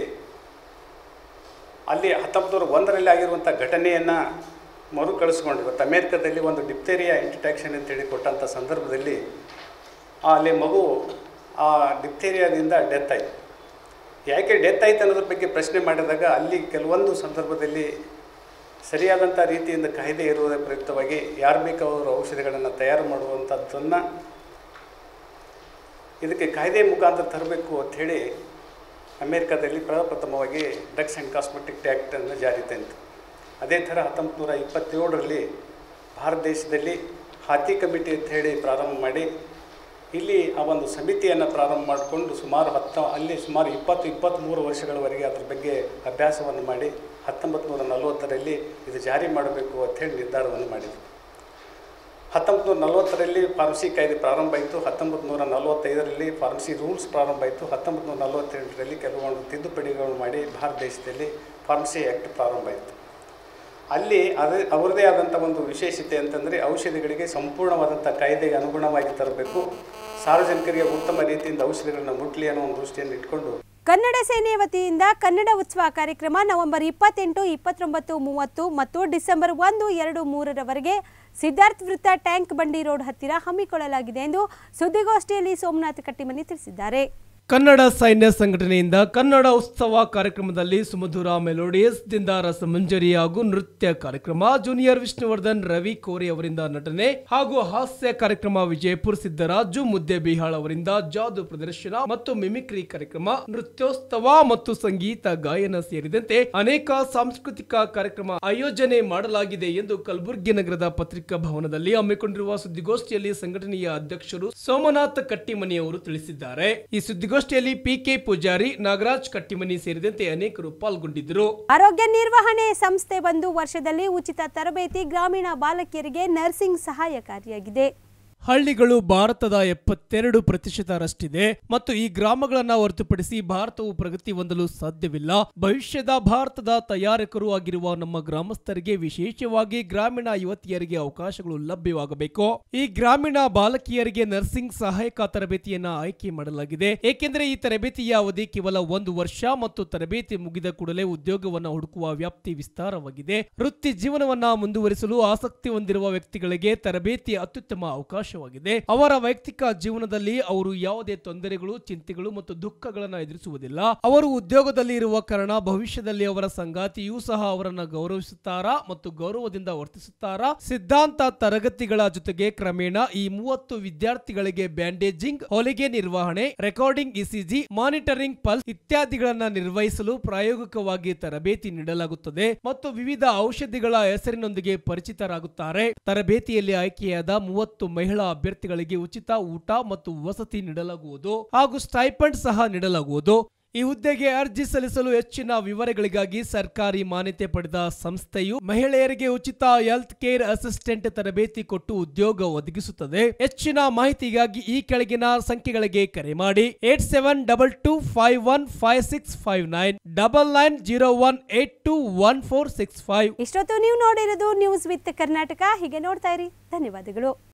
[SPEAKER 12] ಅಲ್ಲಿ ಹತ್ತೊಂಬತ್ತು ನೂರ ಒಂದರಲ್ಲಿ ಆಗಿರುವಂಥ ಘಟನೆಯನ್ನು ಮರುಕಳಿಸ್ಕೊಂಡು ಇವತ್ತು ಅಮೇರಿಕಾದಲ್ಲಿ ಒಂದು ಡಿಪ್ತೇರಿಯಾ ಇಂಟ್ರಟ್ಯಾಕ್ಷನ್ ಅಂತೇಳಿ ಕೊಟ್ಟಂಥ ಸಂದರ್ಭದಲ್ಲಿ ಆ ಅಲ್ಲಿ ಮಗು ಆ ಡಿಪ್ತೇರಿಯಾದಿಂದ ಡೆತ್ ಆಯಿತು ಯಾಕೆ ಡೆತ್ ಆಯ್ತು ಅನ್ನೋದ್ರ ಬಗ್ಗೆ ಪ್ರಶ್ನೆ ಮಾಡಿದಾಗ ಅಲ್ಲಿ ಕೆಲವೊಂದು ಸಂದರ್ಭದಲ್ಲಿ ಸರಿಯಾದಂಥ ರೀತಿಯಿಂದ ಕಾಯ್ದೆ ಇರುವುದರ ಪ್ರಯುಕ್ತವಾಗಿ ಯಾರು ಬೇಕಾದರೂ ಔಷಧಿಗಳನ್ನು ತಯಾರು ಮಾಡುವಂಥದ್ದನ್ನು ಇದಕ್ಕೆ ಕಾಯ್ದೆ ಮುಖಾಂತರ ತರಬೇಕು ಅಂಥೇಳಿ ಅಮೇರಿಕಾದಲ್ಲಿ ಪ್ರಪ್ರಥಮವಾಗಿ ಡ್ರಗ್ಸ್ ಆ್ಯಂಡ್ ಕಾಸ್ಮೆಟಿಕ್ ಆ್ಯಕ್ಟನ್ನು ಜಾರಿ ತಂತು ಅದೇ ಥರ ಹತ್ತೊಂಬತ್ತು ನೂರ ಇಪ್ಪತ್ತೇಳರಲ್ಲಿ ಭಾರತ ದೇಶದಲ್ಲಿ ಹಾತಿ ಕಮಿಟಿ ಅಂತ ಹೇಳಿ ಪ್ರಾರಂಭ ಮಾಡಿ ಇಲ್ಲಿ ಆ ಒಂದು ಸಮಿತಿಯನ್ನು ಪ್ರಾರಂಭ ಮಾಡಿಕೊಂಡು ಸುಮಾರು ಹತ್ತ ಅಲ್ಲಿ ಸುಮಾರು ಇಪ್ಪತ್ತು ಇಪ್ಪತ್ತ್ಮೂರು ವರ್ಷಗಳವರೆಗೆ ಅದ್ರ ಬಗ್ಗೆ ಅಭ್ಯಾಸವನ್ನು ಮಾಡಿ ಹತ್ತೊಂಬತ್ತು ನೂರ ನಲವತ್ತರಲ್ಲಿ ಇದು ಜಾರಿ ಮಾಡಬೇಕು ಅಂಥೇಳಿ ನಿರ್ಧಾರವನ್ನು ಮಾಡಿದರು ಹತ್ತೊಂಬತ್ತು ನೂರ ನಲವತ್ತರಲ್ಲಿ ಫಾರ್ಮಸಿ ಕಾಯ್ದೆ ಪ್ರಾರಂಭ ಆಯಿತು ಹತ್ತೊಂಬತ್ತು ನೂರ ನಲವತ್ತೈದರಲ್ಲಿ ಫಾರ್ಮಸಿ ರೂಲ್ಸ್ ಪ್ರಾರಂಭ ಆಯಿತು ಹತ್ತೊಂಬತ್ತು ನೂರ ನಲವತ್ತೆಂಟರಲ್ಲಿ ಕೆಲವೊಂದು ತಿದ್ದುಪಡಿಗಳು ಮಾಡಿ ಭಾರತ ದೇಶದಲ್ಲಿ ಫಾರ್ಮಸಿ ಆ್ಯಕ್ಟ್ ಪ್ರಾರಂಭ ಆಯಿತು ಅಲ್ಲಿ ಅದೇ ಅವರದೇ ಆದಂಥ ಒಂದು ವಿಶೇಷತೆ ಅಂತಂದರೆ ಔಷಧಿಗಳಿಗೆ ಸಂಪೂರ್ಣವಾದಂಥ ಕಾಯ್ದೆಗೆ ಅನುಗುಣವಾಗಿ ತರಬೇಕು ಸಾರ್ವಜನಿಕರಿಗೆ ಉತ್ತಮ ರೀತಿಯಿಂದ ಔಷಧಿಗಳನ್ನು ಮುಟ್ಲಿ ಅನ್ನೋ ಒಂದು ದೃಷ್ಟಿಯನ್ನು ಇಟ್ಕೊಂಡು
[SPEAKER 1] ಕನ್ನಡ ಸೇನೆ ವತಿಯಿಂದ ಕನ್ನಡ ಉತ್ಸವ ಕಾರ್ಯಕ್ರಮ ನವೆಂಬರ್ ಇಪ್ಪತ್ತೆಂಟು ಇಪ್ಪತ್ತೊಂಬತ್ತು ಮೂವತ್ತು ಮತ್ತು ಡಿಸೆಂಬರ್ ಒಂದು ಎರಡು ಮೂರರವರೆಗೆ ಸಿದ್ಧಾರ್ಥ್ ವೃತ್ತ ಟ್ಯಾಂಕ್ ಬಂಡಿ ರೋಡ್ ಹತ್ತಿರ ಹಮ್ಮಿಕೊಳ್ಳಲಾಗಿದೆ ಎಂದು ಸುದ್ದಿಗೋಷ್ಠಿಯಲ್ಲಿ ಸೋಮನಾಥ್ ಕಟ್ಟಿಮನಿ ತಿಳಿಸಿದ್ದಾರೆ
[SPEAKER 2] ಕನ್ನಡ ಸೈನ್ಯ ಸಂಘಟನೆಯಿಂದ ಕನ್ನಡ ಉತ್ಸವ ಕಾರ್ಯಕ್ರಮದಲ್ಲಿ ಸುಮಧುರ ಮೆಲೋಡಿಯಸ್ ದಿಂದ ರಸಮಂಜರಿ ಹಾಗೂ ನೃತ್ಯ ಕಾರ್ಯಕ್ರಮ ಜೂನಿಯರ್ ವಿಷ್ಣುವರ್ಧನ್ ರವಿ ಕೋರಿ ಅವರಿಂದ ನಟನೆ ಹಾಗೂ ಹಾಸ್ಯ ಕಾರ್ಯಕ್ರಮ ವಿಜಯಪುರ ಸಿದ್ದರಾಜು ಮುದ್ದೆ ಬಿಹಾಳ್ ಅವರಿಂದ ಜಾದು ಪ್ರದರ್ಶನ ಮತ್ತು ಮಿಮಿಕ್ರಿ ಕಾರ್ಯಕ್ರಮ ನೃತ್ಯೋತ್ಸವ ಮತ್ತು ಸಂಗೀತ ಗಾಯನ ಸೇರಿದಂತೆ ಅನೇಕ ಸಾಂಸ್ಕೃತಿಕ ಕಾರ್ಯಕ್ರಮ ಆಯೋಜನೆ ಮಾಡಲಾಗಿದೆ ಎಂದು ಕಲಬುರಗಿ ನಗರದ ಪತ್ರಿಕಾ ಭವನದಲ್ಲಿ ಹಮ್ಮಿಕೊಂಡಿರುವ ಸುದ್ದಿಗೋಷ್ಠಿಯಲ್ಲಿ ಸಂಘಟನೆಯ ಅಧ್ಯಕ್ಷರು ಸೋಮನಾಥ್ ಕಟ್ಟಿಮನಿ ಅವರು ತಿಳಿಸಿದ್ದಾರೆ ಈ ಸುದ್ದಿಗೋಷ್ಠಿಯಲ್ಲಿ ಪಿಕೆ ಪೂಜಾರಿ ನಾಗರಾಜ್ ಕಟ್ಟಿಮನಿ ಸೇರಿದಂತೆ ಅನೇಕರು ಪಾಲ್ಗೊಂಡಿದ್ದರು
[SPEAKER 1] ಆರೋಗ್ಯ ನಿರ್ವಹಣೆ ಸಂಸ್ಥೆ ಒಂದು ವರ್ಷದಲ್ಲಿ ಉಚಿತ ತರಬೇತಿ ಗ್ರಾಮೀಣ ಬಾಲಕಿಯರಿಗೆ ನರ್ಸಿಂಗ್ ಸಹಾಯಕಾರಿಯಾಗಿದೆ
[SPEAKER 2] ಹಳ್ಳಿಗಳು ಭಾರತದ ಎಪ್ಪತ್ತೆರಡು ಪ್ರತಿಶತರಷ್ಟಿದೆ ಮತ್ತು ಈ ಗ್ರಾಮಗಳನ್ನ ಹೊರತುಪಡಿಸಿ ಭಾರತವು ಪ್ರಗತಿ ಹೊಂದಲು ಸಾಧ್ಯವಿಲ್ಲ ಭವಿಷ್ಯದ ಭಾರತದ ತಯಾರಕರು ಆಗಿರುವ ನಮ್ಮ ಗ್ರಾಮಸ್ಥರಿಗೆ ವಿಶೇಷವಾಗಿ ಗ್ರಾಮೀಣ ಯುವತಿಯರಿಗೆ ಅವಕಾಶಗಳು ಲಭ್ಯವಾಗಬೇಕು ಈ ಗ್ರಾಮೀಣ ಬಾಲಕಿಯರಿಗೆ ನರ್ಸಿಂಗ್ ಸಹಾಯಕ ತರಬೇತಿಯನ್ನ ಆಯ್ಕೆ ಮಾಡಲಾಗಿದೆ ಏಕೆಂದರೆ ಈ ತರಬೇತಿಯ ಅವಧಿ ಕೇವಲ ಒಂದು ವರ್ಷ ಮತ್ತು ತರಬೇತಿ ಮುಗಿದ ಕೂಡಲೇ ಉದ್ಯೋಗವನ್ನ ಹುಡುಕುವ ವ್ಯಾಪ್ತಿ ವಿಸ್ತಾರವಾಗಿದೆ ವೃತ್ತಿ ಜೀವನವನ್ನ ಮುಂದುವರಿಸಲು ಆಸಕ್ತಿ ಹೊಂದಿರುವ ವ್ಯಕ್ತಿಗಳಿಗೆ ತರಬೇತಿ ಅತ್ಯುತ್ತಮ ಅವಕಾಶವಾಗಿದೆ ಅವರ ವೈಯಕ್ತಿಕ ಜೀವನದಲ್ಲಿ ಅವರು ಯಾವುದೇ ತೊಂದರೆಗಳು ಚಿಂತೆಗಳು ಮತ್ತು ದುಃಖಗಳನ್ನು ಎದುರಿಸುವುದಿಲ್ಲ ಅವರು ಉದ್ಯೋಗದಲ್ಲಿ ಇರುವ ಕಾರಣ ಭವಿಷ್ಯದಲ್ಲಿ ಅವರ ಸಂಗಾತಿಯೂ ಸಹ ಅವರನ್ನ ಗೌರವಿಸುತ್ತಾರಾ ಮತ್ತು ಗೌರವದಿಂದ ವರ್ತಿಸುತ್ತಾರಾ ಸಿದ್ಧಾಂತ ತರಗತಿಗಳ ಜೊತೆಗೆ ಕ್ರಮೇಣ ಈ ಮೂವತ್ತು ವಿದ್ಯಾರ್ಥಿಗಳಿಗೆ ಬ್ಯಾಂಡೇಜಿಂಗ್ ಹೊಲಿಗೆ ನಿರ್ವಹಣೆ ರೆಕಾರ್ಡಿಂಗ್ ಇಸಿಜಿ ಮಾನಿಟರಿಂಗ್ ಪಲ್ಸ್ ಇತ್ಯಾದಿಗಳನ್ನ ನಿರ್ವಹಿಸಲು ಪ್ರಾಯೋಗಿಕವಾಗಿ ತರಬೇತಿ ನೀಡಲಾಗುತ್ತದೆ ಮತ್ತು ವಿವಿಧ ಔಷಧಿಗಳ ಹೆಸರಿನೊಂದಿಗೆ ಪರಿಚಿತರಾಗುತ್ತಾರೆ ತರಬೇತಿಯಲ್ಲಿ ಆಯ್ಕೆಯಾದ ಮೂವತ್ತು ಮಹಿಳಾ ಅಭ್ಯರ್ಥಿಗಳಿಗೆ ಉಚಿತ ಊಟ ಮತ್ತು ವಸತಿ ನೀಡಲಾಗುವುದು ಹಾಗೂ ಸ್ಟೈಪಂಡ್ ಸಹ ನೀಡಲಾಗುವುದು ಈ ಹುದ್ದೆಗೆ ಅರ್ಜಿ ಸಲ್ಲಿಸಲು ಹೆಚ್ಚಿನ ವಿವರಗಳಿಗಾಗಿ ಸರ್ಕಾರಿ ಮಾನ್ಯತೆ ಪಡೆದ ಸಂಸ್ಥೆಯು ಮಹಿಳೆಯರಿಗೆ ಉಚಿತ ಹೆಲ್ತ್ ಕೇರ್ ಅಸಿಸ್ಟೆಂಟ್ ತರಬೇತಿ ಕೊಟ್ಟು ಉದ್ಯೋಗ ಒದಗಿಸುತ್ತದೆ ಹೆಚ್ಚಿನ ಮಾಹಿತಿಗಾಗಿ ಈ ಕೆಳಗಿನ ಸಂಖ್ಯೆಗಳಿಗೆ ಕರೆ ಮಾಡಿ eight seven double two five one five six five nine double nine zero one eight two one four six five
[SPEAKER 1] ಇಷ್ಟೊತ್ತು ನೀವು ನೋಡಿರೋದು ನ್ಯೂಸ್ ವಿತ್ ಕರ್ನಾಟಕ ಹೀಗೆ ನೋಡ್ತಾ ಇರಿ ಧನ್ಯವಾದಗಳು